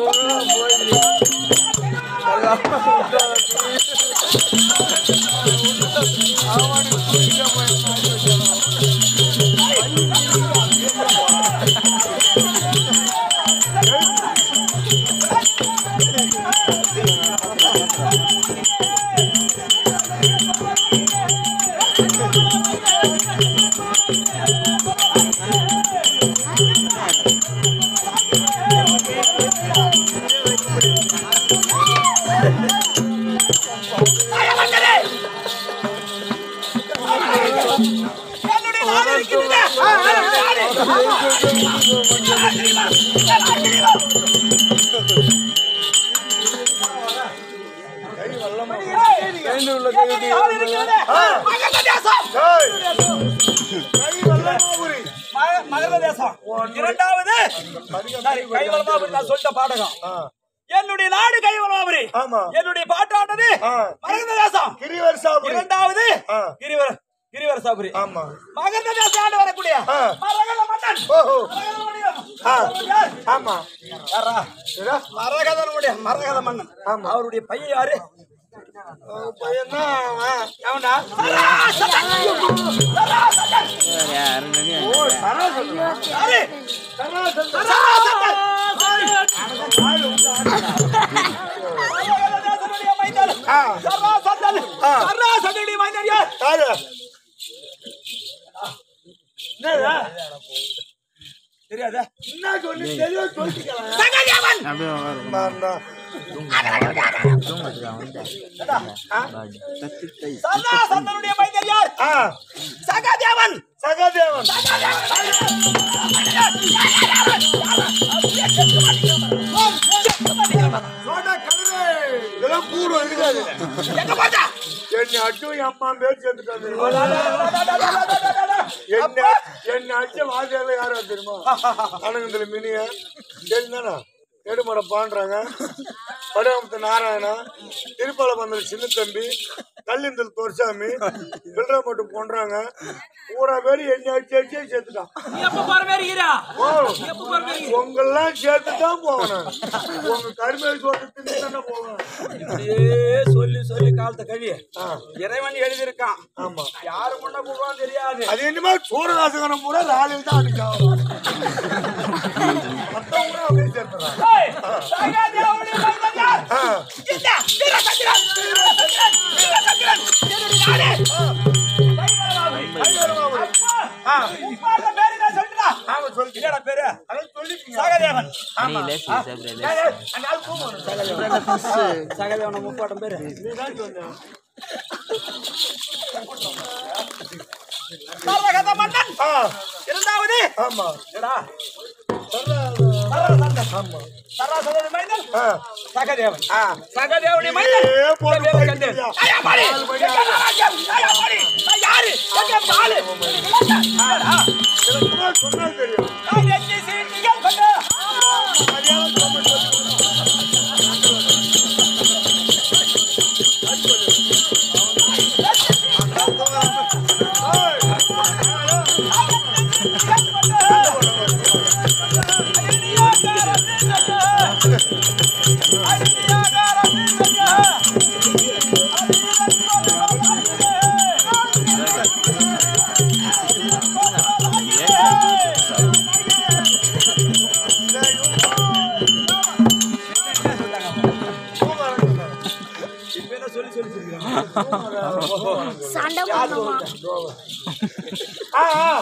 தாயே மச்சானே. என்னுடைய நாடு இருக்கின்றதே. என்னுடைய நாடு இருக்கிறதே. மகத தேசம். டேய். கை வல்லமாபுரி. மக- மகத தேசம் இரண்டாவது சரி, கைவலமாபுரி நான் சொல்லிட்ட பாடகம் ஆ, என்னுடைய நாடு கைவலமாபுரி ஆமா. என்னுடைய பாட்டானது ஆ. மகத தேசம் கிரிவர்சாபுரி. இரண்டாவது ஆ. கிரிவர கிரிவரசாபுரி ஆமா மகத தேசம் ஆண்டு வரக்கூடிய ஆ. மரகத மன்னன் ஓஹோ மரகத மன்னன். ஆ. அவர் யார்? ஆமா யாரா? ஏடா, மரகதனுடைய மரகத மன்னன் ஆமா. அவருடைய பையன் யாரு அவன் பையன்தான் அவன். அவனா ஓ, சராசரன். யாரு சராசரன். சராசத்தன். மரகத தேசனுடைய மைந்தன். ஆ. சராசத்தன். ஆ. சராசத்தனுடைய மைந்தன் யார் யாரு? என்னடா? தெரியாதா என்ன சொல்லி தெளிவா சொல்லிக்கலாம். சகதேவன் நான்டா. சராசத்தனுடைய மைந்தன் யார் ஆ, சகதேவன் சகாதேவன். சோடா கழுதை. இதெல்லாம் கூடும் இருக்காது. எங்க போச்சா என்னை அடிச்சும் என் அம்மா பேர் சேர்த்துட்டாங்க என்ன என்ன அடிச்ச வாத்தியார்ல யாரும் தெரியுமா அனகந்தில மினிய தெரியுதானா நெடுமட பாண்டுறாங்க வடவமத்து நாராயணா திருப்பால பந்தல் சின்ன தம்பி கல்லிந்தல் தோர்சாமி பில்ற மட்டும் கொன்றாங்க பூரா பேர் என்ன அடிச்சு அடிச்சே சேர்த்துட்டான் நீ எப்ப போற மாதிரி இருக்கிறா ஓ எப்ப போற மாதிரி உங்கெல்லாம் சேர்த்து தான் போகணும் உங்க கருமேல் சோத்து தின்னு தானே போகணும் இப்படியே சொல்லி சொல்லி காலத்தை கவி ஆ, இறைவன் எழுதியிருக்கான் ஆமா யாரு முன்ன போவான்னு தெரியாது அது என்னமா சூரகாசகனம் பூரா ராலில் தான் அடிச்சாங்க மொத்தம் பூரா அப்படியே சேர்த்துறாங்க ஏய், சகதேவனுடைய மைந்தன் யார்? ஆ, இந்த வீரசத்திரன், வீரசத்திரன், வீரசத்திரன், என்னுடைய நாடு. கைவரமாபுரி. அப்பா, இப்ப அந்த பேரு நான் சொல்லிட்டா? ஆமா சொல்லிட்டீங்க என்னடா பேரு? அதான் சொல்லிட்டீங்க சகதேவன். ஏய், ஏய், அந்த ஆள் கூப்பிடணும். சகதேவன முப்பாட்டம் பேரு நீதான் சொன்ன. சர்வகத மன்னன் ஆ, இரண்டாவது ஆமா என்னடா? சரா- சரவசந்தன். ஆமா சராசரனுடைய மைந்தன் ஆ, சகதேவன் ஆ. சகதேவனுடைய மைந்தன் ஏ, போட்டு தேவ போய் கண்டேன். ஐயா. ஐயா, பாடி. எங்க ராஜ்யம்? ஐயா, பாடி. நான் யாரு? எங்க ஆளு? ஆடா. எனக்கு சும்மா சொன்னா தெரியும் நான் எச்சி சீட்டிகள் கொண்டு. மரியாதை சொன்னா தெரியும். ஏய், இப்ப என்ன சொல்லி சொல்லி சொல்லிக்கிறாங்க. சண்டை போடுமா ஆ, ஆ.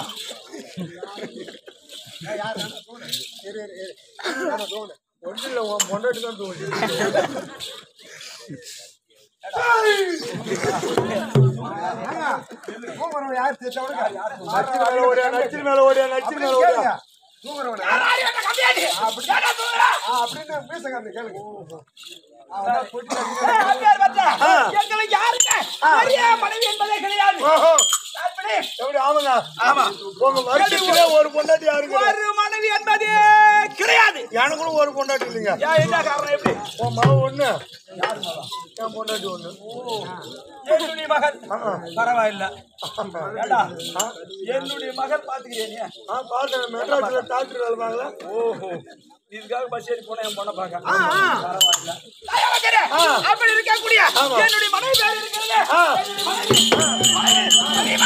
ஒண்ணும் இல்ல, உன் பொண்டாட்டி தான் தூங்குது. தூங்குறவன் யார் தெரிஞ்சவனுக்கு யார் நச்சு மேல ஓடியா நச்சு மேல ஓடியா நச்சு மேல ஓடியா தூங்குறவன் யாராடி என்ன கம்மியாடி ஏடா தூங்குறா அப்படின்னு பேசுங்க கேளுங்க ஏய், ஆம்பியார் பத்தா எங்களுக்கு யாருக்கு பெரிய மனைவி என்பதே கிடையாது ஓஹோ எப்படி? எப்படி ஆமாங்க ஆமா உங்க வருஷத்துல ஒரு பொண்டாட்டி யாருங்க ஒரு மனைவி என்பதே கிடையாது எனக்கும் ஒரு பொண்டாட்டி இல்லைங்க ஏன் என்ன காரணம் எப்படி உன் மகன் ஒண்ணு என் பொண்டாட்டி ஒண்ணு என்னுடைய மகன் பரவாயில்ல ஏண்டா என்னுடைய மகன் பாத்துக்கிறேன் நீ ஆ பாத்தேன் மெட்ராஸ்ல டாக்டர் வேலை பார்க்கல ஓஹோ இதுக்காக பஸ் ஏறி போனா என் பொண்ணை பார்க்க பரவாயில்ல தாயா வைக்கிறே. அப்படி இருக்கக்கூடிய என்னுடைய மனைவி பேர் இருக்கிறது என்னுடைய மனைவி. மனைவி. தெரியுமா?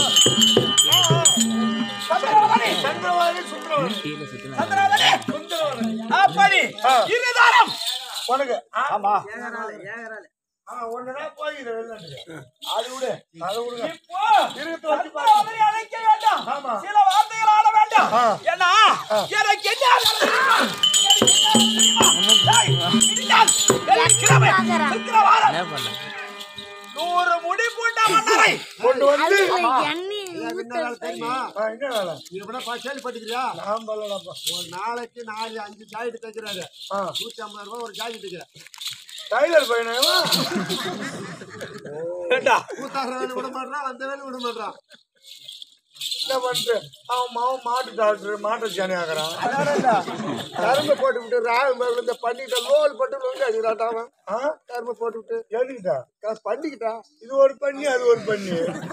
சந்திரவதனி. சந்திரவாதி சுந்தரவாதி கீழே சுத்தினா சந்திரவதனி. அப்படி இருதாரம் உனக்கு ஆமா ஆ ஒண்ணுதான் போய்க்குது வெளிநாட்டுக்கு அது விடு அதை விடுங்க இப்போ இருக்கத்தை வச்சு பாருங்க சந்திரவதனி அழைக்க வேண்டாம் ஆமா. சில வார்த்தைகள் ஆட வேண்டாம் ஆ. ஏன்னா எனக்கு என்ன வேலை தெரியுமா? எனக்கு என்ன வேலை தெரியுமா? டேய், இதுதான் வெள்ளிக்கிழமை, சுக்கிரவாரம். என்ன பண்ண நூறு முடி பூண்ட மன்னரை கொண்டு வந்து என்ன வேலை தெரியுமா ஆ, என்ன வேலை நீ கூட பா கேள்விப்பட்டுக்கிறியா நான் பண்ணலப்பா ஒரு நாளைக்கு நாலு அஞ்சு ஜாக்கெட் தைக்கிறாரு ஆ நூத்தி ஐம்பது ரூபாய் ஒரு ஜாக்கெட்டுக்கு டைலர் பையனா ஏண்டா, கூத்தாடுற வேலை விட மாட்டான் அந்த வேலை விட மாட்டான் என்ன பண்ணிட்டு அவன் மாவன் மாட்டு டாக்டர் மாட்டு சாணி ஆக்குறான் கரும்பு போட்டு விட்டு ராகு இந்த பண்ணிக்கிட்ட லோல் பட்டு லோல் அடிக்கிறான் அவன் ஆ கரும்பு போட்டு விட்டு எழுதிட்டா காசு பண்ணிக்கிட்டான் இது ஒரு பண்ணி அது ஒரு பண்ணி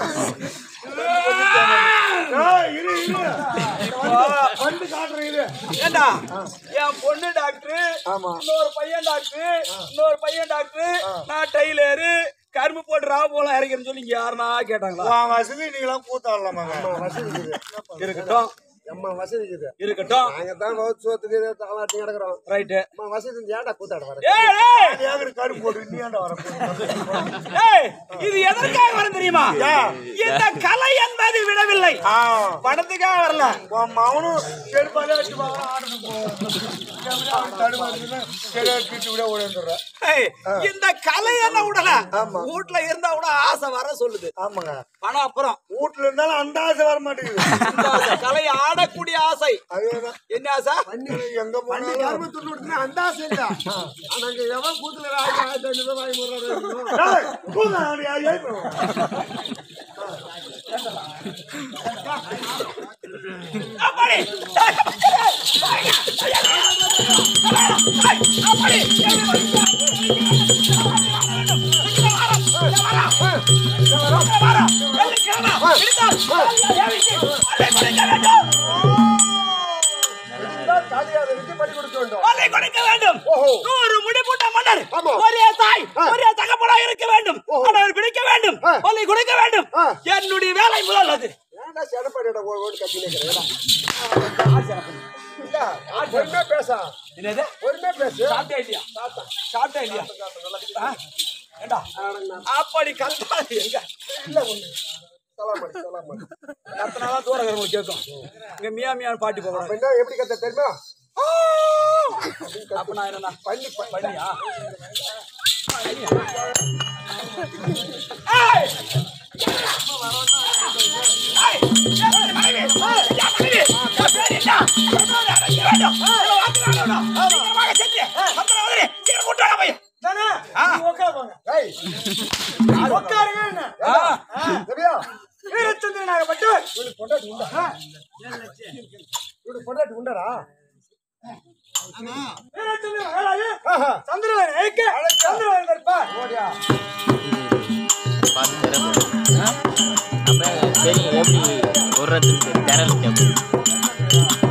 ஆ, இரு இரு வந்து காட்டுறேன் இரு ஏண்டா, என் பொண்ணு டாக்டர் ஆமா. இன்னொரு பையன் டாக்டர் இன்னொரு பையன் டாக்டர் நான் டெய்லரு கரும்பு போட்டு ரா போலாம் இறக்கிறேன்னு சொல்லி இங்க யாருனா கேட்டாங்களா உன் வசதி நீங்களாம் கூத்தாடலாமாங்க வசதி இருக்குது இருக்கட்டும் அம்மா வசதி இருக்குது இருக்கட்டும் நாங்க தான் வகுத்து சோத்துக்கு தாளாட்டி கிடக்குறோம் ரைட்டு அம்மா வசதி இருந்து ஏன்டா கூத்தாட வர ஏய் ஏய், ஏகர் கரும்பு போட்டு நீ ஏன்டா வர ஏய் இது எதற்காக வரும் தெரியுமா இந்த கலை என்பது விடவில்லை ஆ படத்துக்காக வரல உன் மகனும் செருப்பாலே வச்சு பார்க்கலாம் ஆடுறது போகும் தடுமாறுதுன்னா சரியா கிட்டு விட ஓடிடுற ஏய், இந்த கலை என்ன விடல வீட்டுல இருந்தா கூட ஆசை வர சொல்லுது ஆமாங்க ஆனா அப்புறம் வீட்டுல இருந்தாலும் அந்த ஆசை வர மாட்டேங்குது இந்த ஆசை, கலை ஆடக்கூடிய ஆசை அதேதான் என்ன ஆசை எங்க பண்ணி போனாலும் கரும்பு துண்டு விட்டுனா அந்த ஆசை இல்ல ஆனா இங்க எவன் கூத்துல ஆயிரம் ஆயிரத்தி ஐநூறு ரூபாய் வாங்கி போடுறாரு ஏய், தூங்க, அவனை யார் எழுப்புறா? அப்படி அப்படி காலியாக இருக்கு பண்ணி கொடுக்க வேண்டும் கொலை கொடுக்க வேண்டும் நூறு முடிபூட்ட மன்னர் ஆமா. ஒரே தாய் ஒரே தகப்பனா இருக்க வேண்டும் ஆனால் பிடிக்க வேண்டும் ஆ. கொலை கொடுக்க வேண்டும் ஆ. என்னுடைய வேலை முதல் அது ஏன்டா செடப்பாடியோட ஓடி கத்தி இல்ல பொறுமையா பேசா என்னது பொறுமையா பேசு சாப்பிட்டா இல்லையா சாப்பிட்டா இல்லையா ஆ? ஏண்டா அப்படி கத்தாது எங்க இல்ல ஒண்ணு சலாம் பண்ணு சலாம் பண்ணு கத்தனாதான் தூரம் இருக்கிறவங்களுக்கு கேட்கும் இங்க மியா மியான்னு பாட்டி போகணும் அப்ப என்ன எப்படி கத்த தெரியுமா அப்ப நான் என்ன பண்ணி பண்ணி பண்ணியா ஏய்! ஏய்! என் மனைவி! என் மனைவி! என் பேர் என்ன? என் பேர் அடைக்க வேண்டும். இதை வாங்க வேணும். சீக்கிரமாக செஞ்சு, சந்திரவதனி, சீக்கிரம் கூட்டு வாங்க போய். ஆ. ஏய் உட்காருங்க என்ன? ஆ. சரியா வீரச்சந்திரனாகப்பட்டு இவனுக்கு பொண்டாட்டி உண்டா இவனுக்கு பொண்டாட்டி உண்டாடா வீரச்சந்திரன் வேலாயு, ஆஹா. சந்திரவதனி அழைக்க, சந்திரவதனி இருப்பார். ஓடியா பார்த்து தர அப்போ தெரியும் எப்படி விடுறதுன்னு திரள்